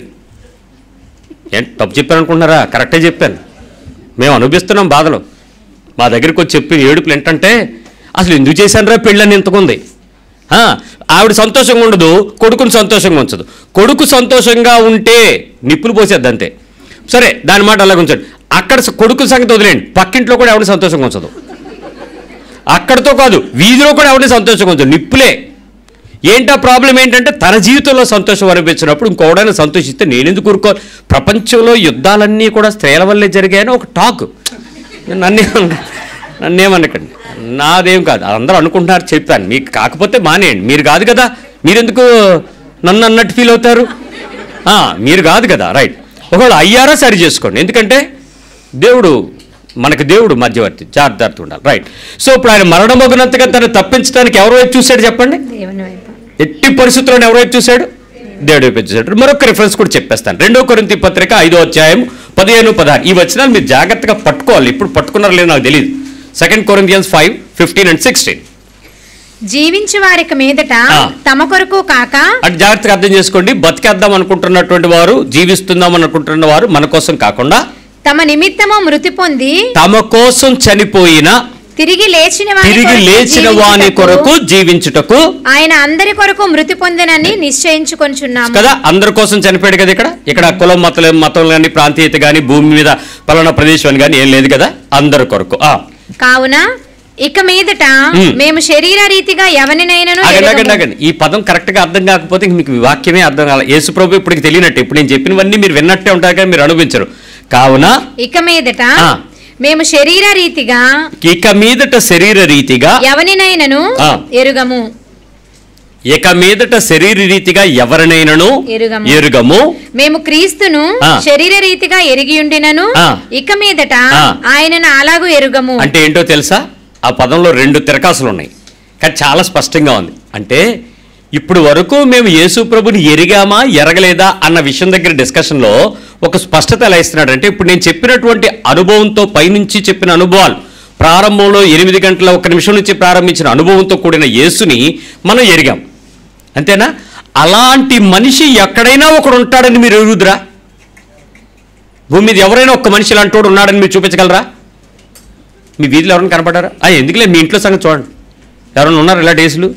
ఏంటి తప్పు చెప్పాను అనుకుంటున్నారా కరెక్టే చెప్పాను మేము అనుభవిస్తున్నాం బాధలు మా దగ్గరికి వచ్చి చెప్పి ఏడుపులు ఏంటంటే అసలు ఎందుకు చేశానురా పెళ్ళని ఇంతకుంది ఆ, ఆవిడ సంతోషంగా ఉండదు కొడుకుని సంతోషంగా ఉంచదు కొడుకు సంతోషంగా ఉంటే నిప్పులు పోసేద్ది అంతే సరే దాని మాట అలాగ ఉంచండి అక్కడ స- కొడుకు సంగతి వదిలేండి పక్కింట్లో కూడా ఎవరిని సంతోషంగా ఉంచదు అక్కడితో కాదు వీధిలో కూడా ఎవరిని సంతోషంగా ఉంచదు నిప్పులే ఏంటా ప్రాబ్లం ఏంటంటే తన జీవితంలో సంతోషం అనిపించినప్పుడు ఇంకోడైనా సంతోషిస్తే నేనెందుకు ఊరుకో ప్రపంచంలో యుద్ధాలన్నీ కూడా స్త్రీల వల్లే జరిగాయని ఒక టాక్ నన్నే నన్నేమనకండి నాదేం కాదు అందరూ అనుకుంటున్నారు చెప్పాను మీకు కాకపోతే మానేయండి మీరు కాదు కదా మీరెందుకు నన్ను అన్నట్టు ఫీల్ అవుతారు ఆ, మీరు కాదు కదా రైట్ ఒకవేళ అయ్యారా సరి చేసుకోండి ఎందుకంటే దేవుడు మనకి దేవుడు మధ్యవర్తి జాగ్రత్త ఉండాలి రైట్ సో ఇప్పుడు ఆయన మరణమొగినంతగా తను తప్పించడానికి ఎవరు వైపు చూశాడు చెప్పండి దేవుని వైపు ఎట్టి పరిస్థితుల్లో ఎవరు వైపు చూశాడు దేవుడు వైపు చూశాడు మరొక రిఫరెన్స్ కూడా చెప్పేస్తాను రెండో కొరింతి పత్రిక ఐదో అధ్యాయం పదిహేను పదహారు ఈ వచనాలు మీరు జాగ్రత్తగా పట్టుకోవాలి ఇప్పుడు పట్టుకున్నారో లేదో నాకు తెలియదు second Corinthians five fifteen and sixteen జీవించు వారికి మీదట ఆ. తమ కొరకు కాక అటు జాగ్రత్తగా అర్థం చేసుకోండి బతికేద్దాం అనుకుంటున్నటువంటి వారు జీవిస్తుందాం అనుకుంటున్న వారు మన కోసం కాకుండా తమ నిమిత్తము మృతి పొంది తమ కోసం చనిపోయిన తిరిగి లేచిన వాని తిరిగి కొరకు లేచిన వాని జీవించుటకు కొరకు జీవించుటకు ఆయన అందరి కొరకు మృతి పొందినని నిశ్చయించుకొంచున్నాము కదా అందరి కోసం చనిపోయాడు కదా ఇక్కడ ఇక్కడ కులం మతం మతం కానీ ప్రాంతీయత కానీ భూమి మీద పలానా ప్రదేశం అని కానీ ఏం లేదు కదా అందరి కొరకు ఆ కావున ఇక మీదట ఉమ్. మేము శరీర రీతిగా ఎవరినైనాను ఆగండి ఆగండి ఎరుగము. ఆగండి ఈ పదం కరెక్ట్ గా అర్థం కాకపోతే ఇంక మీకు ఈ వాక్యమే అర్థం కాల యేసు ప్రభు ఇప్పటికి తెలియనట్టు ఇప్పుడు నేను చెప్పినవన్నీ మీరు విన్నట్టే ఉంటారు కానీ మీరు అనుభవించరు కావున ఇక మీదట ఆ. మేము శరీర రీతిగా ఇక మీదట శరీర రీతిగా ఎవరినైనను ఆ. ఎరుగము ఇక మీదట శరీర రీతిగా ఎవరినైనను ఎరుగము. ఎరుగము మేము క్రీస్తును ఆ. శరీర రీతిగా ఎరిగి ఉండినను ఆ. ఇక మీదట ఆ. ఆయనను అలాగూ ఎరుగము అంటే ఏంటో తెలుసా ఆ పదంలో రెండు తిరకాసులు ఉన్నాయి కానీ చాలా స్పష్టంగా ఉంది అంటే ఇప్పుడు వరకు మేము యేసు ప్రభుని ఎరిగామా ఎరగలేదా అన్న విషయం దగ్గర డిస్కషన్లో ఒక స్పష్టత ఎలా ఇస్తున్నాడు అంటే ఇప్పుడు నేను చెప్పినటువంటి అనుభవంతో పైనుంచి చెప్పిన అనుభవాలు ప్రారంభంలో ఎనిమిది గంటల ఒక నిమిషం నుంచి ప్రారంభించిన అనుభవంతో కూడిన యేసుని మనం ఎరిగాం అంతేనా అలాంటి మనిషి ఎక్కడైనా ఒకడు ఉంటాడని మీరు ఎరుగుదురా భూమి మీద ఎవరైనా ఒక్క మనిషి ఇలాంటి వాడు ఉన్నాడని మీరు చూపించగలరా మీ వీధిలో ఎవరైనా కనపడారా ఆ ఎందుకులే మీ ఇంట్లో సంగతి చూడండి ఎవరైనా ఉన్నారా ఇలా డేస్లు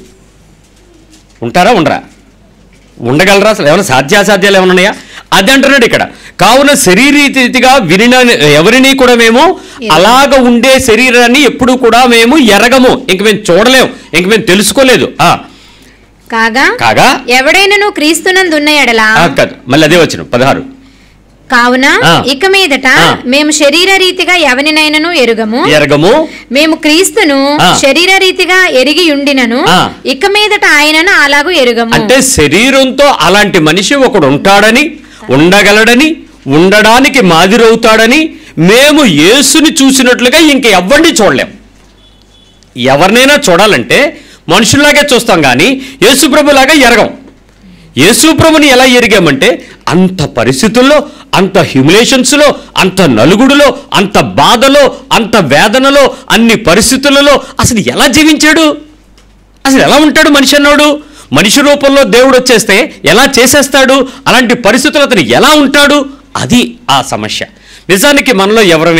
ఉంటారా ఉండరా ఉండగలరా అసలు ఏమైనా సాధ్యాసాధ్యాలు ఏమైనా ఉన్నాయా అది అంటున్నాడు ఇక్కడ కావున శరీరీతిగా వినిన ఎవరిని కూడా మేము అలాగ ఉండే శరీరాన్ని ఎప్పుడు కూడా మేము ఎరగము ఇంక మేము చూడలేము ఇంక మేము తెలుసుకోలేదు ఆ, కాగా కాగా ఎవడైనను క్రీస్తునందున్న ఎడలా ఆ, కాదు మళ్ళీ అదే వచ్చిన పదహారు కావున ఆ. ఇక మీదట ఆ. మేము శరీర రీతిగా ఎవరినైనను ఎరుగము ఎరగము మేము క్రీస్తును ఆ. శరీర రీతిగా ఎరిగి ఉండినను ఆ. ఇక మీదట ఆయనను అలాగూ ఎరుగము అంటే శరీరంతో అలాంటి మనిషి ఒకడు ఉంటాడని ఉండగలడని ఉండడానికి మాదిరవుతాడని మేము యేసుని చూసినట్లుగా ఇంక ఎవరిని చూడలేం ఎవరినైనా చూడాలంటే మనుషుల్లాగే చూస్తాం కానీ యేసుప్రభులాగా ఎరగం యేసుప్రభుని ఎలా ఎరిగామంటే అంత పరిస్థితుల్లో అంత హ్యూమిలేషన్స్లో అంత నలుగుడులో అంత బాధలో అంత వేదనలో అన్ని పరిస్థితులలో అసలు ఎలా జీవించాడు అసలు ఎలా ఉంటాడు మనిషి అన్నాడు మనిషి రూపంలో దేవుడు వచ్చేస్తే ఎలా చేసేస్తాడు అలాంటి పరిస్థితులు అతను ఎలా ఉంటాడు అది ఆ సమస్య నిజానికి మనలో ఎవరమైనా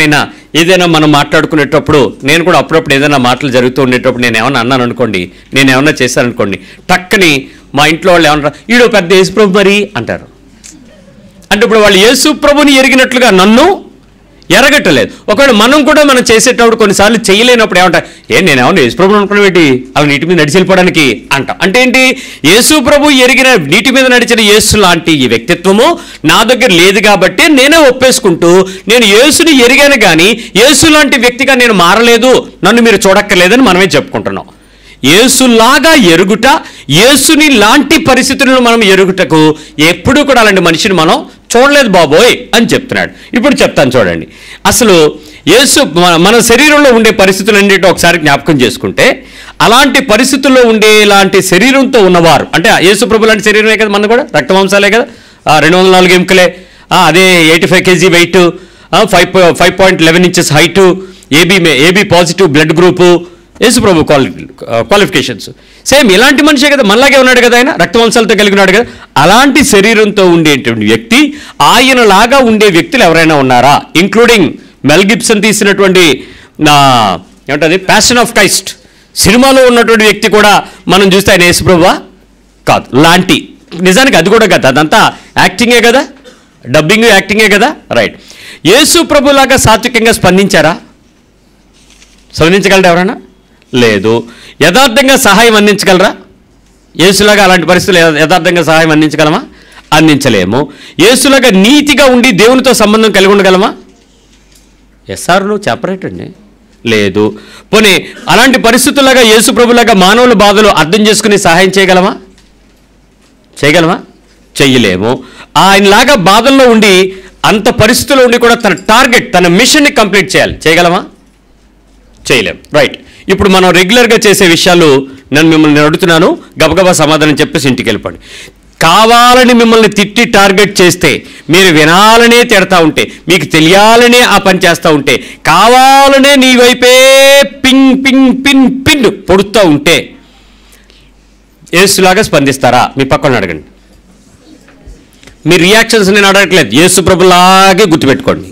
ఏదైనా మనం మాట్లాడుకునేటప్పుడు నేను కూడా అప్పుడప్పుడు ఏదైనా మాటలు జరుగుతూ ఉండేటప్పుడు నేను ఏమన్నా అన్నాను అనుకోండి నేను ఏమన్నా చేశాను అనుకోండి టక్కని మా ఇంట్లో వాళ్ళు ఏమన్నా ఈడో పెద్ద యేసుప్రభు మరి అంటారు అంటే ఇప్పుడు వాళ్ళు యేసు ప్రభుని ఎరిగినట్లుగా నన్ను ఎరగట్టలేదు ఒకవేళ మనం కూడా మనం చేసేటప్పుడు కొన్నిసార్లు చేయలేనప్పుడు ఏమంటారు ఏ నేనేమన్నా యేసు ప్రభుని అనుకున్న ఏంటి అలా నీటి మీద నడిచి వెళ్ళిపోవడానికి అంట అంటే ఏంటి యేసు ప్రభు ఎరిగిన నీటి మీద నడిచిన యేసు లాంటి ఈ వ్యక్తిత్వము నా దగ్గర లేదు కాబట్టి నేనే ఒప్పేసుకుంటూ నేను యేసుని ఎరిగాను కానీ యేసు లాంటి వ్యక్తిగా నేను మారలేదు నన్ను మీరు చూడక్కర్లేదని మనమే చెప్పుకుంటున్నాం యేసులాగా ఎరుగుట యేసుని లాంటి పరిస్థితులను మనం ఎరుగుటకు ఎప్పుడూ కూడా అలాంటి మనిషిని మనం చూడలేదు బాబోయ్ అని చెప్తున్నాడు ఇప్పుడు చెప్తాను చూడండి అసలు యేసు మన- మన శరీరంలో ఉండే పరిస్థితులన్నిటి ఒకసారి జ్ఞాపకం చేసుకుంటే అలాంటి పరిస్థితుల్లో ఉండే ఇలాంటి శరీరంతో ఉన్నవారు అంటే యేసు ప్రభు లాంటి శరీరమే కదా మన కూడా రక్తమాంసాలే కదా ఆ, రెండు వందల నాలుగు ఎముకలే ఆ, అదే eighty five KG weight five five point eleven inches height AB AB positive blood group యేసుప్రభు క్వాలి క్వాలిఫికేషన్స్ సేమ్ ఇలాంటి మనిషే కదా మనలాగే ఉన్నాడు కదా ఆయన రక్తవంశాలతో కలిగి ఉన్నాడు కదా అలాంటి శరీరంతో ఉండేటువంటి వ్యక్తి ఆయనలాగా ఉండే వ్యక్తులు ఎవరైనా ఉన్నారా ఇంక్లూడింగ్ మెల్ గిబ్సన్ తీసినటువంటి నా ఏమంటది ప్యాషన్ ఆఫ్ క్రైస్ట్ సినిమాలో ఉన్నటువంటి వ్యక్తి కూడా మనం చూస్తే ఆయన యేసుప్రభువా కాదు లాంటి నిజానికి అది కూడా కదా అదంతా యాక్టింగే కదా డబ్బింగ్ యాక్టింగే కదా రైట్ యేసు ప్రభులాగా సాత్వికంగా స్పందించారా స్పందించగలరా ఎవరైనా లేదు యథార్థంగా సహాయం అందించగలరా యేసులాగా అలాంటి పరిస్థితులు యథ- యథార్థంగా సహాయం అందించగలమా అందించలేము యేసులాగా నీతిగా ఉండి దేవునితో సంబంధం కలిగి ఉండగలమా ఎస్ఆర్ నువ్వు చెప్పరేటండి లేదు పోనీ అలాంటి పరిస్థితుల్లాగా యేసు ప్రభులాగా మానవుల బాధలు అర్థం చేసుకుని సహాయం చేయగలమా చేయగలమా చెయ్యలేము ఆయనలాగా బాధల్లో ఉండి అంత పరిస్థితుల్లో ఉండి కూడా తన టార్గెట్ తన మిషన్ని కంప్లీట్ చేయాలి చేయగలమా చేయలేం రైట్ ఇప్పుడు మనం రెగ్యులర్గా చేసే విషయాలు నేను మిమ్మల్ని అడుగుతున్నాను గబగబా సమాధానం చెప్పేసి ఇంటికి వెళ్ళిపోండి కావాలని మిమ్మల్ని తిట్టి టార్గెట్ చేస్తే మీరు వినాలనే తిడతా ఉంటే మీకు తెలియాలనే ఆ పని చేస్తూ ఉంటే కావాలనే నీ వైపే పింగ్ పింగ్ పిన్ పిన్ పొడుస్తూ ఉంటే ఏసులాగా స్పందిస్తారా మీ పక్కన అడగండి మీ రియాక్షన్స్ నేను అడగట్లేదు యేసు ప్రభులాగే గుర్తుపెట్టుకోండి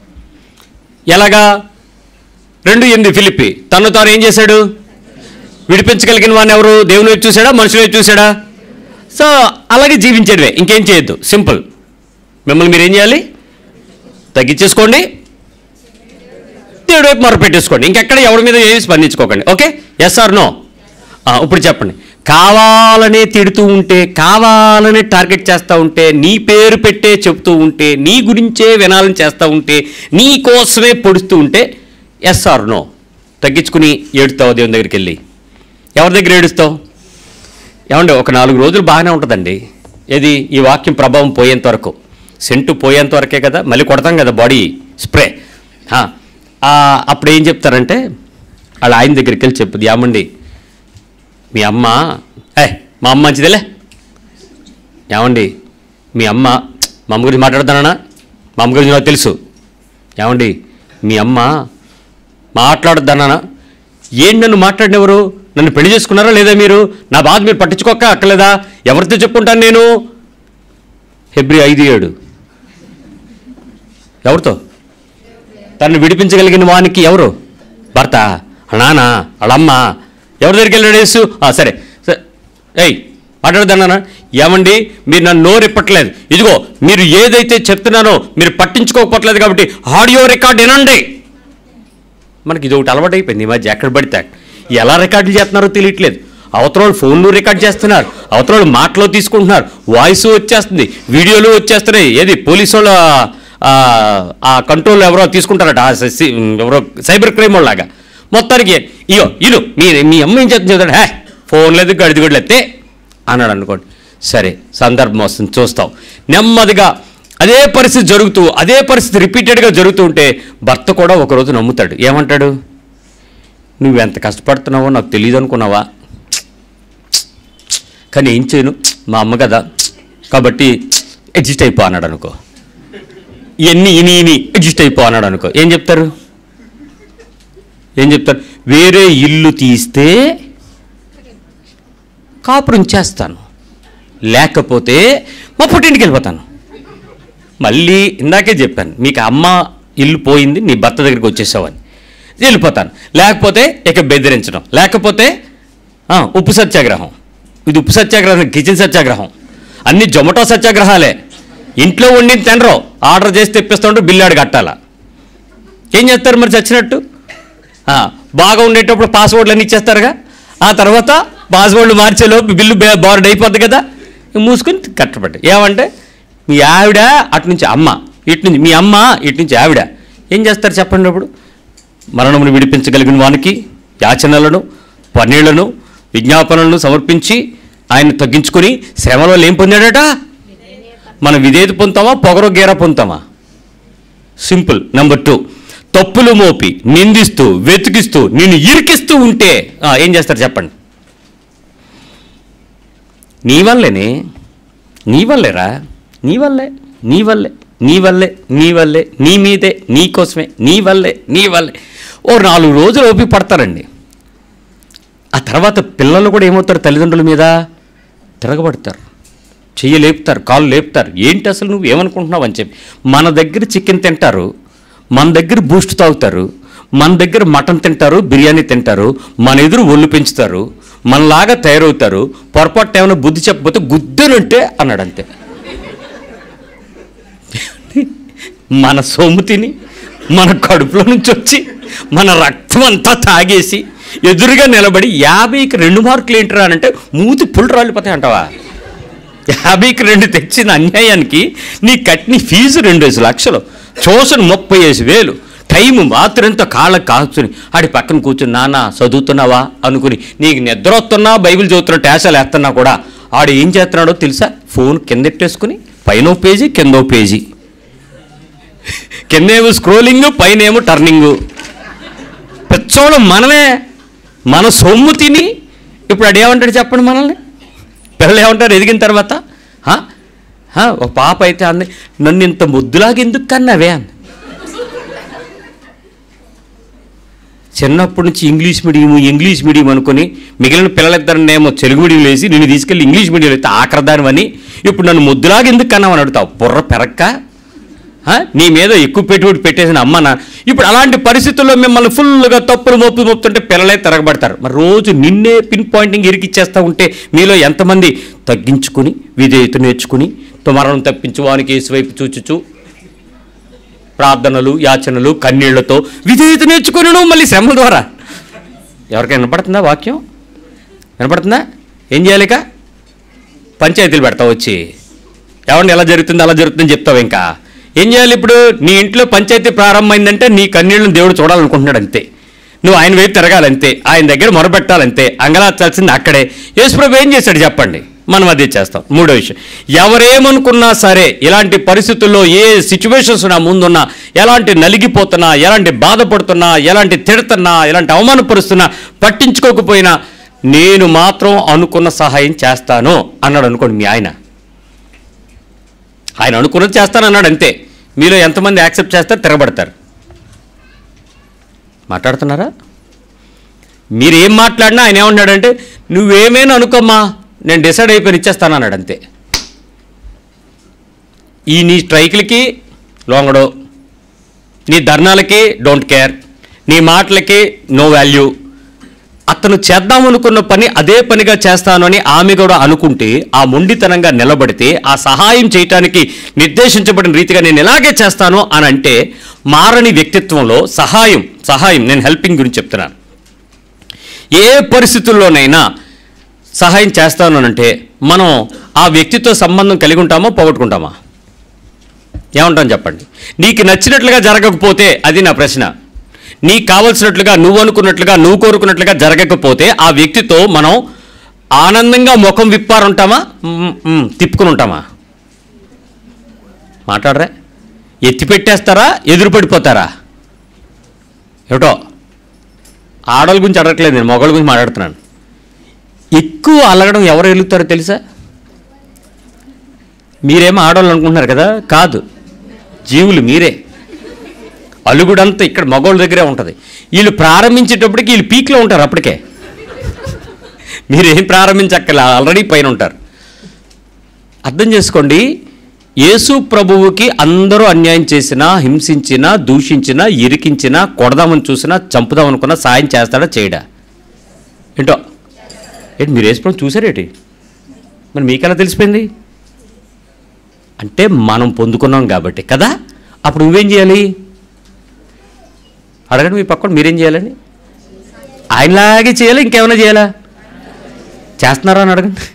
ఎలాగా రెండు ఎనిమిది ఫిలిప్పి తను తాను ఏం చేశాడు విడిపించగలిగిన వాడిని ఎవరు దేవుని వైపు చూశాడా మనుషుల వైపు చూశాడా సో అలాగే జీవించేటివే ఇంకేం చేయొద్దు సింపుల్ మిమ్మల్ని మీరు ఏం చేయాలి తగ్గించేసుకోండి దేవుడి వైపు మొర పెట్టేసుకోండి ఇంకెక్కడ ఎవరి మీద ఏమి స్పందించుకోకండి ఓకే ఎస్ ఆర్ నో ఇప్పుడు చెప్పండి కావాలనే తిడుతూ ఉంటే కావాలనే టార్గెట్ చేస్తూ ఉంటే నీ పేరు పెట్టే చెప్తూ ఉంటే నీ గురించే వినాలని చేస్తూ ఉంటే నీ కోసమే పొడుస్తూ ఉంటే ఎస్ ఆర్ నో తగ్గించుకుని ఏడుస్తావు దేవుని దగ్గరికి వెళ్ళి ఎవరి దగ్గర ఏడుస్తావు ఏమండి ఒక నాలుగు రోజులు బాగానే ఉంటుందండి ఏది ఈ వాక్యం ప్రభావం పోయేంత వరకు సెంటు పోయేంత వరకే కదా మళ్ళీ కొడతాం కదా బాడీ స్ప్రే ఆ, ఆ, అప్పుడు ఏం చెప్తారంటే వాళ్ళ ఆయన దగ్గరికి వెళ్ళి చెప్పుది ఏమండి మీ అమ్మ ఏ మా అమ్మ మంచిదేలే ఏమండి మీ అమ్మ మా అమ్మ గురించి మాట్లాడతానా మా అమ్మ గురించి నాకు తెలుసు ఏమండి మీ అమ్మ మాట్లాడద్దన్నానా ఏంటి నన్ను మాట్లాడినెవరు నన్ను పెళ్లి చేసుకున్నారా లేదా మీరు నా బాధ మీరు పట్టించుకోక అక్కలేదా ఎవరితో చెప్పుకుంటాను నేను ఫిబ్రి ఐదు ఏడు ఎవరితో తను విడిపించగలిగిన వానికి ఎవరు భర్త వాళ్ళ నాన్న వాళ్ళ అమ్మ ఎవరి దగ్గరికి వెళ్ళాడు యేసు ఆ, సరే సరే ఏయ్ మాట్లాడదన్నానా ఏమండి మీరు నన్ను నోరు ఇప్పట్లేదు ఇదిగో మీరు ఏదైతే చెప్తున్నానో మీరు పట్టించుకోకపోవట్లేదు కాబట్టి ఆడియో రికార్డ్ వినండి మనకి ఇది ఒకటి అలవాటు అయిపోయింది ఈ మధ్య ఎక్కడ పడితే అక్కడ. ఎలా రికార్డులు చేస్తున్నారో తెలియట్లేదు అవతల వాళ్ళు ఫోన్లు రికార్డ్ చేస్తున్నారు అవతల వాళ్ళు మాటలో తీసుకుంటున్నారు వాయిస్ వచ్చేస్తుంది వీడియోలు వచ్చేస్తున్నాయి ఏది పోలీసు వాళ్ళు ఆ, ఆ కంట్రోల్ ఎవరో తీసుకుంటారట ఆ సి- ఎవరో సైబర్ క్రైమ్ వాళ్ళలాగా మొత్తానికి ఇయో ఇను మీ మీ అమ్మ ఏం చేస్తుంది చెప్తాడు హే ఫోన్ లేదు గడిది కూడా లేతే అన్నాడు అనుకోండి సరే సందర్భం వస్తుంది చూస్తాం నెమ్మదిగా అదే పరిస్థితి జరుగుతూ అదే పరిస్థితి రిపీటెడ్గా జరుగుతూ ఉంటే భర్త కూడా ఒకరోజు నమ్ముతాడు ఏమంటాడు నువ్వు ఎంత కష్టపడుతున్నావో నాకు తెలియదు అనుకున్నావా కానీ ఏం చేయను మా అమ్మ కదా కాబట్టి అడ్జస్ట్ అయిపో అన్నాడు అనుకో ఇవన్నీ ఇని ఇని అడ్జస్ట్ అయిపో అన్నాడు అనుకో ఏం చెప్తారు ఏం చెప్తారు వేరే ఇల్లు తీస్తే కాపురం చేస్తాను లేకపోతే మా పుట్టింటికి వెళ్ళిపోతాను మళ్ళీ ఇందాకే చెప్పాను మీకు అమ్మ ఇల్లు పోయింది నీ భర్త దగ్గరికి వచ్చేసావని వెళ్ళిపోతాను లేకపోతే ఇక బెదిరించడం లేకపోతే ఆ, ఉప్పు సత్యాగ్రహం ఇది ఉప్పు సత్యాగ్రహం కిచెన్ సత్యాగ్రహం అన్ని జొమాటో సత్యాగ్రహాలే ఇంట్లో వండి తినరు ఆర్డర్ చేసి తెప్పిస్తుంటే బిల్లాడు కట్టాలా ఏం చేస్తారు మరి చచ్చినట్టు ఆ, బాగా ఉండేటప్పుడు పాస్వర్డ్లు అన్నీ ఇచ్చేస్తారుగా ఆ తర్వాత పాస్వర్డ్లు మార్చేలోపు బిల్లు బే- బార్డ్ అయిపోద్ది కదా ఇక మూసుకొని కట్టబడి ఏమంటే మీ ఆవిడ అటు నుంచి అమ్మ ఇటు నుంచి మీ అమ్మ ఇటు నుంచి ఆవిడ ఏం చేస్తారు చెప్పండి అప్పుడు మరణమును విడిపించగలిగిన వానికి యాచనలను పన్నీళ్లను విజ్ఞాపనలను సమర్పించి ఆయన తగ్గించుకొని శ్రమలో ఏం పొందాడట మనం విధేయత పొందుతామా పొగరు గేర పొందుతామా సింపుల్ నెంబర్ టూ తప్పులు మోపి నిందిస్తూ వెతికిస్తూ నిన్ను ఇరికిస్తూ ఉంటే ఆ, ఏం చేస్తారు చెప్పండి నీ వల్లేనే నీ వల్లేరా నీ వల్లే నీ వల్లే నీ వల్లే నీ వల్లే నీ మీదే నీ కోసమే నీ వల్లే నీ వల్లే ఓ నాలుగు రోజులు ఓపిక పడతారండి ఆ తర్వాత పిల్లలు కూడా ఏమవుతారు తల్లిదండ్రుల మీద తిరగబడతారు చెయ్యి లేపుతారు కాళ్ళు లేపుతారు ఏంటి అసలు నువ్వు ఏమనుకుంటున్నావు అని చెప్పి మన దగ్గర చికెన్ తింటారు మన దగ్గర బూస్ట్ తాగుతారు మన దగ్గర మటన్ తింటారు బిర్యానీ తింటారు మన ఎదురు ఒళ్ళు పెంచుతారు మనలాగా తయారవుతారు పొరపాటు ఏమైనా బుద్ధి చెప్పకపోతే గుద్దనంటే అన్నాడు అంతే మన సొమ్ము తిని మన కడుపులో నుంచి వచ్చి మన రక్తం అంతా తాగేసి ఎదురుగా నిలబడి యాభైకి రెండు మార్కులు ఏంటిరా అని అంటే మూతి పుల్ రాలిపోతాయి అంటావా యాభైకి రెండు తెచ్చిన అన్యాయానికి నీ కట్టిన ఫీజు రెండేసి లక్షలు చూసిన ముప్పై వేసి వేలు టైం మాత్రంతో కాళ్ళకు కాచుని ఆడి పక్కన కూర్చుని నాన్న చదువుతున్నావా అనుకుని నీకు నిద్ర వస్తున్నా బైబిల్ చదువుతున్న టేషాలు వేస్తున్నా కూడా ఆడు ఏం చేస్తున్నాడో తెలుసా ఫోన్ కిందెట్టేసుకుని పైన ఓ పేజీ కింద ఓ పేజీ కిందేమో స్క్రోలింగ్ పైన ఏమో టర్నింగ్ పిచ్చోళం మనమే మన సొమ్ము తిని ఇప్పుడు అడు ఏమంటాడు చెప్పండి మనల్ని పిల్లలు ఏమంటారు ఎదిగిన తర్వాత "హా? హా, ఒక పాప అయితే అంది నన్ను ఇంత ముద్దులాగా ఎందుకు కన్నావే అంది చిన్నప్పటి నుంచి ఇంగ్లీష్ మీడియం ఇంగ్లీష్ మీడియం అనుకుని మిగిలిన పిల్లలిద్దరినేమో తెలుగు మీడియం వేసి నేను తీసుకెళ్ళి ఇంగ్లీష్ మీడియం అయితే ఆఖరదానివని ఇప్పుడు నన్ను ముద్దులాగా ఎందుకు కన్నావని అడుగుతావు బుర్ర పెరక్క ఆ? నీ మీద ఎక్కువ పెట్టుబడి పెట్టేసిన అమ్మ నా ఇప్పుడు అలాంటి పరిస్థితుల్లో మిమ్మల్ని ఫుల్గా తప్పులు మోపు మోపుతుంటే పిల్లలే తిరగబడతారు మరి రోజు నిన్నే పిన్ పాయింటింగ్ ఇరికిచ్చేస్తూ ఉంటే మీలో ఎంతమంది తగ్గించుకుని విధేయత నేర్చుకుని తుమరణం తప్పించు వానికి ఏసు వైపు చూచుచు ప్రార్థనలు యాచనలు కన్నీళ్లతో విధేయత నేర్చుకుని మళ్ళీ శ్రమల ద్వారా ఎవరికైనా వినపడుతుందా వాక్యం వినపడుతుందా ఏం చేయాలిక పంచాయతీలు పెడతావు వచ్చి ఎవరిని ఎలా జరుగుతుంది అలా జరుగుతుందని చెప్తావు ఇంకా ఏం చేయాలి ఇప్పుడు నీ ఇంట్లో పంచాయతీ ప్రారంభమైందంటే నీ కన్నీళ్ళని దేవుడు చూడాలనుకుంటున్నాడు అంతే నువ్వు ఆయన వైపు తిరగాలంతే ఆయన దగ్గర మొరబెట్టాలంతే అంగలార్చాల్సింది అక్కడే యేసుప్రభు ఏం చేశాడు చెప్పండి మనం అదే చేస్తాం మూడో విషయం ఎవరేమనుకున్నా సరే ఇలాంటి పరిస్థితుల్లో ఏ సిచ్యువేషన్స్ నా ముందున్నా ఎలాంటి నలిగిపోతున్నా ఎలాంటి బాధపడుతున్నా ఎలాంటి తిడుతున్నా ఎలాంటి అవమానపరుస్తున్నా పట్టించుకోకపోయినా నేను మాత్రం అనుకున్న సహాయం చేస్తాను అన్నాడు అనుకోండి మీ ఆయన ఆయన అనుకున్నది చేస్తానన్నాడు అంతే మీలో ఎంతమంది యాక్సెప్ట్ చేస్తారు తిరగబడతారు మాట్లాడుతున్నారా మీరు ఏం మాట్లాడినా ఆయన ఏమన్నాడంటే నువ్వేమైనా అనుకోమ్మా నేను డిసైడ్ అయిపోయి ఇచ్చేస్తాను అన్నాడు అంతే ఈ నీ స్ట్రైకులకి లొంగడు నీ ధర్నాలకి డోంట్ కేర్ నీ మాటలకి నో వాల్యూ అతను చేద్దామనుకున్న పని అదే పనిగా చేస్తాను అని ఆమె కూడా అనుకుంటే ఆ మొండితనంగా నిలబడితే ఆ సహాయం చేయటానికి నిర్దేశించబడిన రీతిగా నేను ఇలాగే చేస్తాను అని అంటే మారని వ్యక్తిత్వంలో సహాయం సహాయం నేను హెల్పింగ్ గురించి చెప్తున్నాను ఏ పరిస్థితుల్లోనైనా సహాయం చేస్తాను అని అంటే మనం ఆ వ్యక్తితో సంబంధం కలిగి ఉంటామా పోగొట్టుకుంటామా ఏమంటాం చెప్పండి నీకు నచ్చినట్లుగా జరగకపోతే అది నా ప్రశ్న నీకు కావలసినట్లుగా నువ్వు అనుకున్నట్లుగా నువ్వు కోరుకున్నట్లుగా జరగకపోతే ఆ వ్యక్తితో మనం ఆనందంగా ముఖం విప్పారుంటామా మ్, మ్, తిప్పుకుని ఉంటామా మాట్లాడరా ఎత్తి పెట్టేస్తారా ఎదురు పడిపోతారా ఏమిటో ఆడవాళ్ళ గురించి అడగట్లేదు నేను మగవాళ్ళ గురించి మాట్లాడుతున్నాను ఎక్కువ అలగడం ఎవరు వెలుగుతారో తెలుసా మీరేమో ఆడవాళ్ళు అనుకుంటున్నారు కదా కాదు జీవులు మీరే అలుగుడంతా ఇక్కడ మగవాళ్ళ దగ్గరే ఉంటుంది వీళ్ళు ప్రారంభించేటప్పటికి వీళ్ళు పీక్లో ఉంటారు అప్పటికే మీరేం ప్రారంభించక్కర్లే ఆల్రెడీ పైన ఉంటారు అర్థం చేసుకోండి యేసు ప్రభువుకి అందరూ అన్యాయం చేసినా హింసించినా దూషించినా ఇరికించినా కొడదామని చూసినా చంపుదామనుకున్నా సాయం చేస్తాడా చేయడా ఏంటో ఏంటి మీరు యేసు ప్రభు చూసారేటి మరి మీకెలా తెలిసిపోయింది అంటే మనం పొందుకున్నాం కాబట్టి కదా అప్పుడు నువ్వేం చేయాలి అడగండి మీ పక్కన మీరేం చేయాలని ఆయనలాగే చేయాలి ఇంకేమైనా చేయాలా చేస్తున్నారా అని అడగండి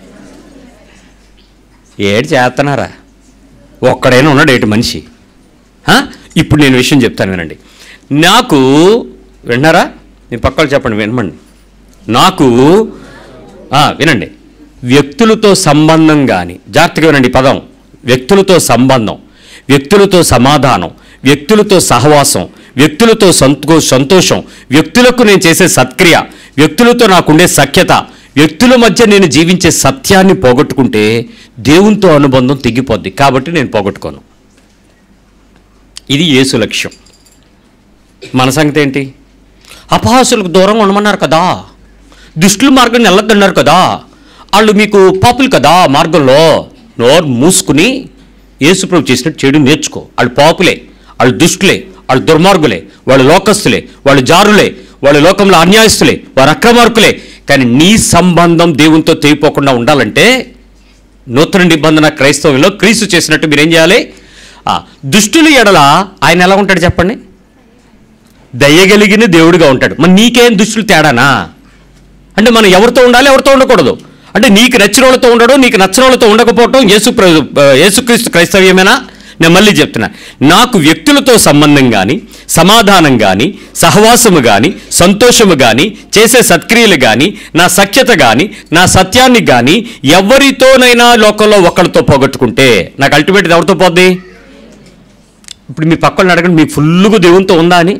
ఏడు చేస్తున్నారా ఒక్కడైనా ఉన్నాడు ఏటి మనిషి హా? ఇప్పుడు నేను విషయం చెప్తాను వినండి నాకు విన్నారా మీ పక్కన చెప్పండి వినమండి నాకు ఆ, వినండి వ్యక్తులతో సంబంధం కానీ జాగ్రత్తగా వినండి ఈ పదం వ్యక్తులతో సంబంధం వ్యక్తులతో సమాధానం వ్యక్తులతో సహవాసం వ్యక్తులతో సంతో సంతోషం వ్యక్తులకు నేను చేసే సత్క్రియ వ్యక్తులతో నాకుండే సఖ్యత వ్యక్తుల మధ్య నేను జీవించే సత్యాన్ని పోగొట్టుకుంటే దేవునితో అనుబంధం తెగిపోద్ది కాబట్టి నేను పోగొట్టుకోను ఇది యేసు లక్ష్యం మన సంగతి ఏంటి అపహాసులకు దూరంగా ఉండమన్నారు కదా దుష్టుల మార్గం వెళ్ళొద్దన్నారు కదా వాళ్ళు మీకు పాపులు కదా మార్గంలో నోరు మూసుకుని యేసుప్రభు చేసినట్టు చెడు నేర్చుకో వాళ్ళు పాపులే వాళ్ళు దుష్టులే వాళ్ళు దుర్మార్గులే వాళ్ళు లోకస్తులే వాళ్ళు జారులే వాళ్ళ లోకంలో అన్యాయస్తులే వారు అక్రమార్కులే కానీ నీ సంబంధం దేవునితో తెగిపోకుండా ఉండాలంటే నూతన నిబంధన క్రైస్తవంలో క్రీస్తు చేసినట్టు మీరేం చేయాలి ఆ, దుష్టుల ఎడల ఆయన ఎలా ఉంటాడు చెప్పండి దయ్యగలిగిన దేవుడిగా ఉంటాడు మరి నీకేం దుష్టులు తేడానా అంటే మనం ఎవరితో ఉండాలి ఎవరితో ఉండకూడదు అంటే నీకు నచ్చిన వాళ్ళతో ఉండడం నీకు నచ్చిన వాళ్ళతో ఉండకపోవడం యేసు ప్ర- యేసుక్రీస్తు క్రైస్తవ్యమేనా నేను మళ్ళీ చెప్తున్నా నాకు వ్యక్తులతో సంబంధం కానీ సమాధానం కానీ సహవాసము కానీ సంతోషము కానీ చేసే సత్క్రియలు కానీ నా సఖ్యత కానీ నా సత్యాన్ని కానీ ఎవరితోనైనా లోకంలో ఒకరితో పోగొట్టుకుంటే నాకు అల్టిమేట్ ఎవరితో పోద్ది ఇప్పుడు మీ పక్కన అడగండి మీకు ఫుల్గా దేవునితో ఉందా అని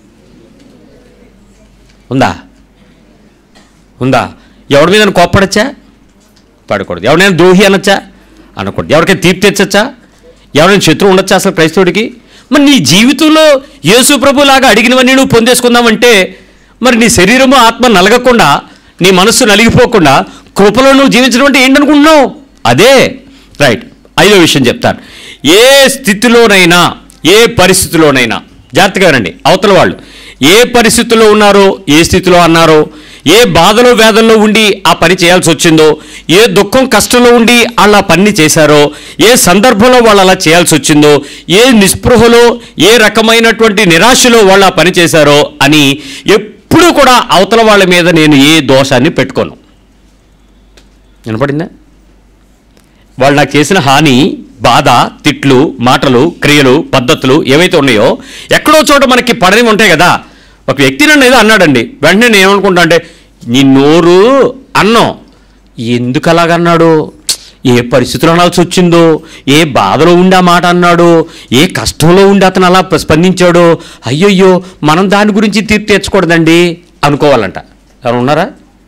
ఉందా ఉందా ఎవరి మీద కోప్పడచ్చా పడకూడదు ఎవరినైనా ద్రోహి అనొచ్చా అనకూడదు ఎవరికైనా తీర్పు తెచ్చచ్చా ఎవరైనా శత్రువు ఉండొచ్చా అసలు క్రైస్తవుడికి మరి నీ జీవితంలో యేసు ప్రభులాగా అడిగినవన్నీ నువ్వు పొందేసుకుందామంటే మరి నీ శరీరము ఆత్మ నలగకుండా నీ మనస్సు నలిగిపోకుండా కృపలో నువ్వు జీవించడం అంటే ఏంటనుకుంటున్నావు అదే రైట్ ఐదో విషయం చెప్తాను ఏ స్థితిలోనైనా ఏ పరిస్థితిలోనైనా జాగ్రత్తగా వినండి అవతల వాళ్ళు ఏ పరిస్థితిలో ఉన్నారో ఏ స్థితిలో అన్నారో ఏ బాధలో వేదనలో ఉండి ఆ పని చేయాల్సి వచ్చిందో ఏ దుఃఖం కష్టంలో ఉండి వాళ్ళు ఆ పని చేశారో ఏ సందర్భంలో వాళ్ళు అలా చేయాల్సి వచ్చిందో ఏ నిస్పృహలో ఏ రకమైనటువంటి నిరాశలో వాళ్ళు ఆ పని చేశారో అని ఎప్పుడూ కూడా అవతల వాళ్ళ మీద నేను ఏ దోషాన్ని పెట్టుకోను వినపడిందా వాళ్ళు నాకు చేసిన హాని బాధ తిట్లు మాటలు క్రియలు పద్ధతులు ఏవైతే ఉన్నాయో ఎక్కడో చోట మనకి పడని ఉంటాయి కదా ఒక వ్యక్తి నన్ను ఏదో అన్నాడండి వెంటనే నేను ఏమనుకుంటా అంటే నీ నోరు అన్నం ఎందుకు అలాగన్నాడు ఏ పరిస్థితులు అనాల్సి వచ్చిందో ఏ బాధలో ఉండి ఆ మాట అన్నాడు ఏ కష్టంలో ఉండి అతను అలా స్పందించాడో అయ్యయ్యో మనం దాని గురించి తీర్పు తెచ్చుకూడదండి అనుకోవాలంట ఎవరు ఉన్నారా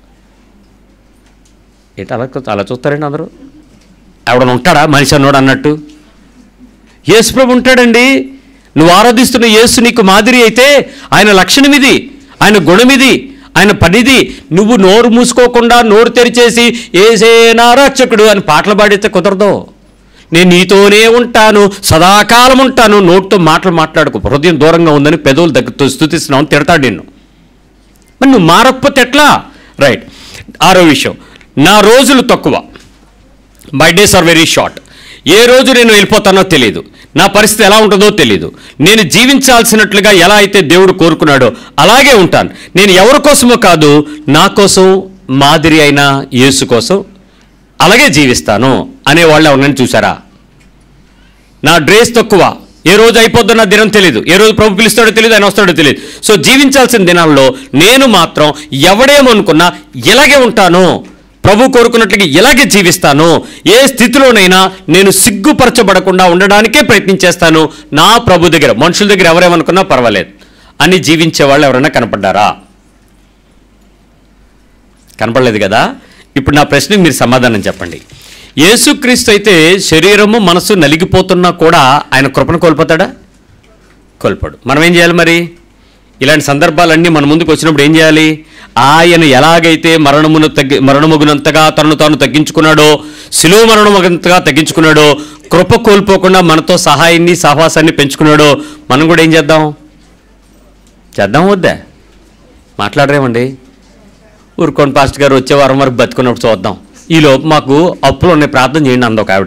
ఏంటి అలా అలా చూస్తారండి అందరూ ఎవడన్నా ఉంటాడా మనిషి అన్నోడు అన్నట్టు యేసు ప్రభు ఉంటాడండి నువ్వు ఆరాధిస్తున్న యేసు నీకు మాదిరి అయితే ఆయన లక్షణం ఇది ఆయన గుణం ఇది ఆయన పనిది నువ్వు నోరు మూసుకోకుండా నోరు తెరిచేసి ఏసే నా రక్షకుడు అని పాటలు పాడితే కుదరదు నేను నీతోనే ఉంటాను సదాకాలం ఉంటాను నోటితో మాటలు మాట్లాడుకో హృదయం దూరంగా ఉందని పెదవులు దగ్గరతో స్థుతిస్తున్నావు తిడతాడు నిన్ను మరి నువ్వు మారకపోతే ఎట్లా రైట్ ఆరో విషయం నా రోజులు తక్కువ my days are very short ఏ రోజు నేను వెళ్ళిపోతానో తెలియదు నా పరిస్థితి ఎలా ఉంటుందో తెలియదు నేను జీవించాల్సినట్లుగా ఎలా అయితే దేవుడు కోరుకున్నాడో అలాగే ఉంటాను నేను ఎవరి కోసమో కాదు నా కోసం మాదిరి అయిన యేసు కోసం అలాగే జీవిస్తాను అనే వాళ్ళు ఎవరినైనా చూసారా నా డ్రెస్ తక్కువ ఏ రోజు అయిపోద్దో నా దినం తెలియదు ఏ రోజు ప్రభు పిలుస్తాడో తెలియదు ఆయన వస్తాడో తెలియదు సో జీవించాల్సిన దినాల్లో నేను మాత్రం ఎవడేమనుకున్నా ఇలాగే ఉంటాను ప్రభు కోరుకున్నట్లుగా ఇలాగే జీవిస్తాను ఏ స్థితిలోనైనా నేను సిగ్గుపరచబడకుండా ఉండడానికే ప్రయత్నం చేస్తాను నా ప్రభు దగ్గర మనుషుల దగ్గర ఎవరేమనుకున్నా పర్వాలేదు అని జీవించే వాళ్ళు ఎవరైనా కనపడ్డారా కనపడలేదు కదా ఇప్పుడు నా ప్రశ్నకు మీరు సమాధానం చెప్పండి యేసుక్రీస్తు అయితే శరీరము మనసు నలిగిపోతున్నా కూడా ఆయన కృపను కోల్పోతాడా కోల్పోడు మనం ఏం చేయాలి మరి ఇలాంటి సందర్భాలన్నీ మన ముందుకు వచ్చినప్పుడు ఏం చేయాలి ఆయన ఎలాగైతే మరణమును తగ్గి మరణమగునంతగా తనను తాను తగ్గించుకున్నాడో శిలువ మరణమగంతగా తగ్గించుకున్నాడో కృప కోల్పోకుండా మనతో సహాయాన్ని సహవాసాన్ని పెంచుకున్నాడో మనం కూడా ఏం చేద్దాం చేద్దాం వద్దా మాట్లాడరేమండి ఊరుకోండి పాస్ట్ గారు వచ్చే వారం వరకు బతుకున్నప్పుడు చూద్దాం ఈలోపు మాకు అప్పులు ఉన్నాయి ప్రార్థన చేయండి అంది ఒక ఆవిడ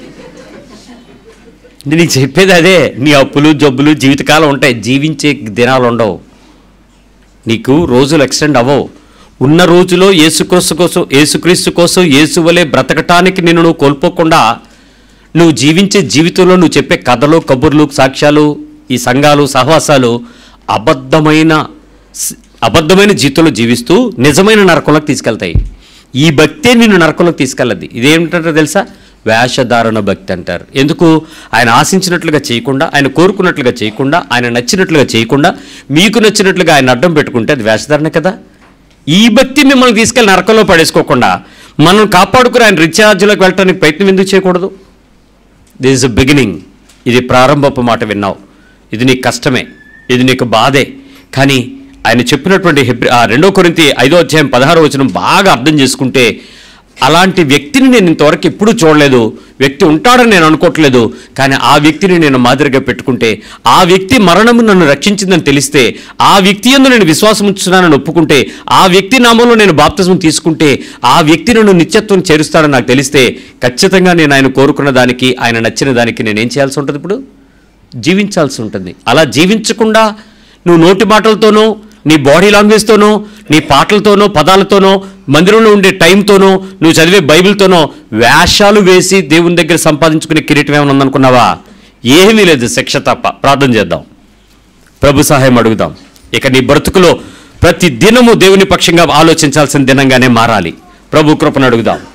నేను నీకు చెప్పేది అదే నీ అప్పులు జబ్బులు జీవితకాలం ఉంటాయి జీవించే దినాలు ఉండవు నీకు రోజులు ఎక్స్టెండ్ అవ్వవు ఉన్న రోజులో యేసుక్రీస్తు కోసం యేసుక్రీస్తు కోసం యేసు వలె బ్రతకటానికి నిన్ను నువ్వు కోల్పోకుండా నువ్వు జీవించే జీవితంలో నువ్వు చెప్పే కథలు కబుర్లు సాక్ష్యాలు ఈ సంఘాలు సహవాసాలు అబద్ధమైన స్- అబద్ధమైన జీవితంలో జీవిస్తూ నిజమైన నరకంలోకి తీసుకెళ్తాయి ఈ భక్తే నిన్ను నరకంలోకి తీసుకెళ్ళద్ది ఇదేమిటంటే తెలుసా వేషధారణ భక్తి అంటారు ఎందుకు ఆయన ఆశించినట్లుగా చేయకుండా ఆయన కోరుకున్నట్లుగా చేయకుండా ఆయన నచ్చినట్లుగా చేయకుండా మీకు నచ్చినట్లుగా ఆయన అడ్డం పెట్టుకుంటే అది వేషధారణ కదా ఈ భక్తి మిమ్మల్ని తీసుకెళ్ళి నరకంలో పడేసుకోకుండా మనం కాపాడుకుని ఆయన రీఛార్జ్లోకి వెళ్ళడానికి ప్రయత్నం ఎందుకు చేయకూడదు దిస్ ఇస్ బిగినింగ్ ఇది ప్రారంభపు మాట విన్నావు ఇది నీకు కష్టమే ఇది నీకు బాధే కానీ ఆయన చెప్పినటువంటి హెబ్రి ఆ రెండో కొరింతి ఐదో అధ్యాయం పదహారో వచనం బాగా అర్థం చేసుకుంటే అలాంటి వ్యక్తిని నేను ఇంతవరకు ఎప్పుడూ చూడలేదు వ్యక్తి ఉంటాడని నేను అనుకోవట్లేదు కానీ ఆ వ్యక్తిని నేను మాదిరిగా పెట్టుకుంటే ఆ వ్యక్తి మరణము నన్ను రక్షించిందని తెలిస్తే ఆ వ్యక్తి యందు నేను విశ్వాసం ఉంచుతున్నానని ఒప్పుకుంటే ఆ వ్యక్తి నామంలో నేను బాప్తిజం తీసుకుంటే ఆ వ్యక్తి నన్ను నిత్యత్వం చేరుస్తాడని నాకు తెలిస్తే ఖచ్చితంగా నేను ఆయన కోరుకున్న దానికి ఆయన నచ్చిన దానికి నేనేం చేయాల్సి ఉంటుంది ఇప్పుడు జీవించాల్సి ఉంటుంది అలా జీవించకుండా నువ్వు నోటి మాటలతోనో నీ బాడీ లాంగ్వేజ్తోనో నీ పాటలతోనో పదాలతోనో మందిరంలో ఉండే టైంతోనో నువ్వు చదివే బైబిల్తోనో వేషాలు వేసి దేవుని దగ్గర సంపాదించుకునే కిరీటం ఏమైనా ఉందనుకున్నావా ఏమీ లేదు శిక్ష తప్ప ప్రార్థన చేద్దాం ప్రభు సహాయం అడుగుదాం ఇక నీ బ్రతుకులో ప్రతి దినము దేవుని పక్షంగా ఆలోచించాల్సిన దినంగానే మారాలి ప్రభు కృపను అడుగుదాం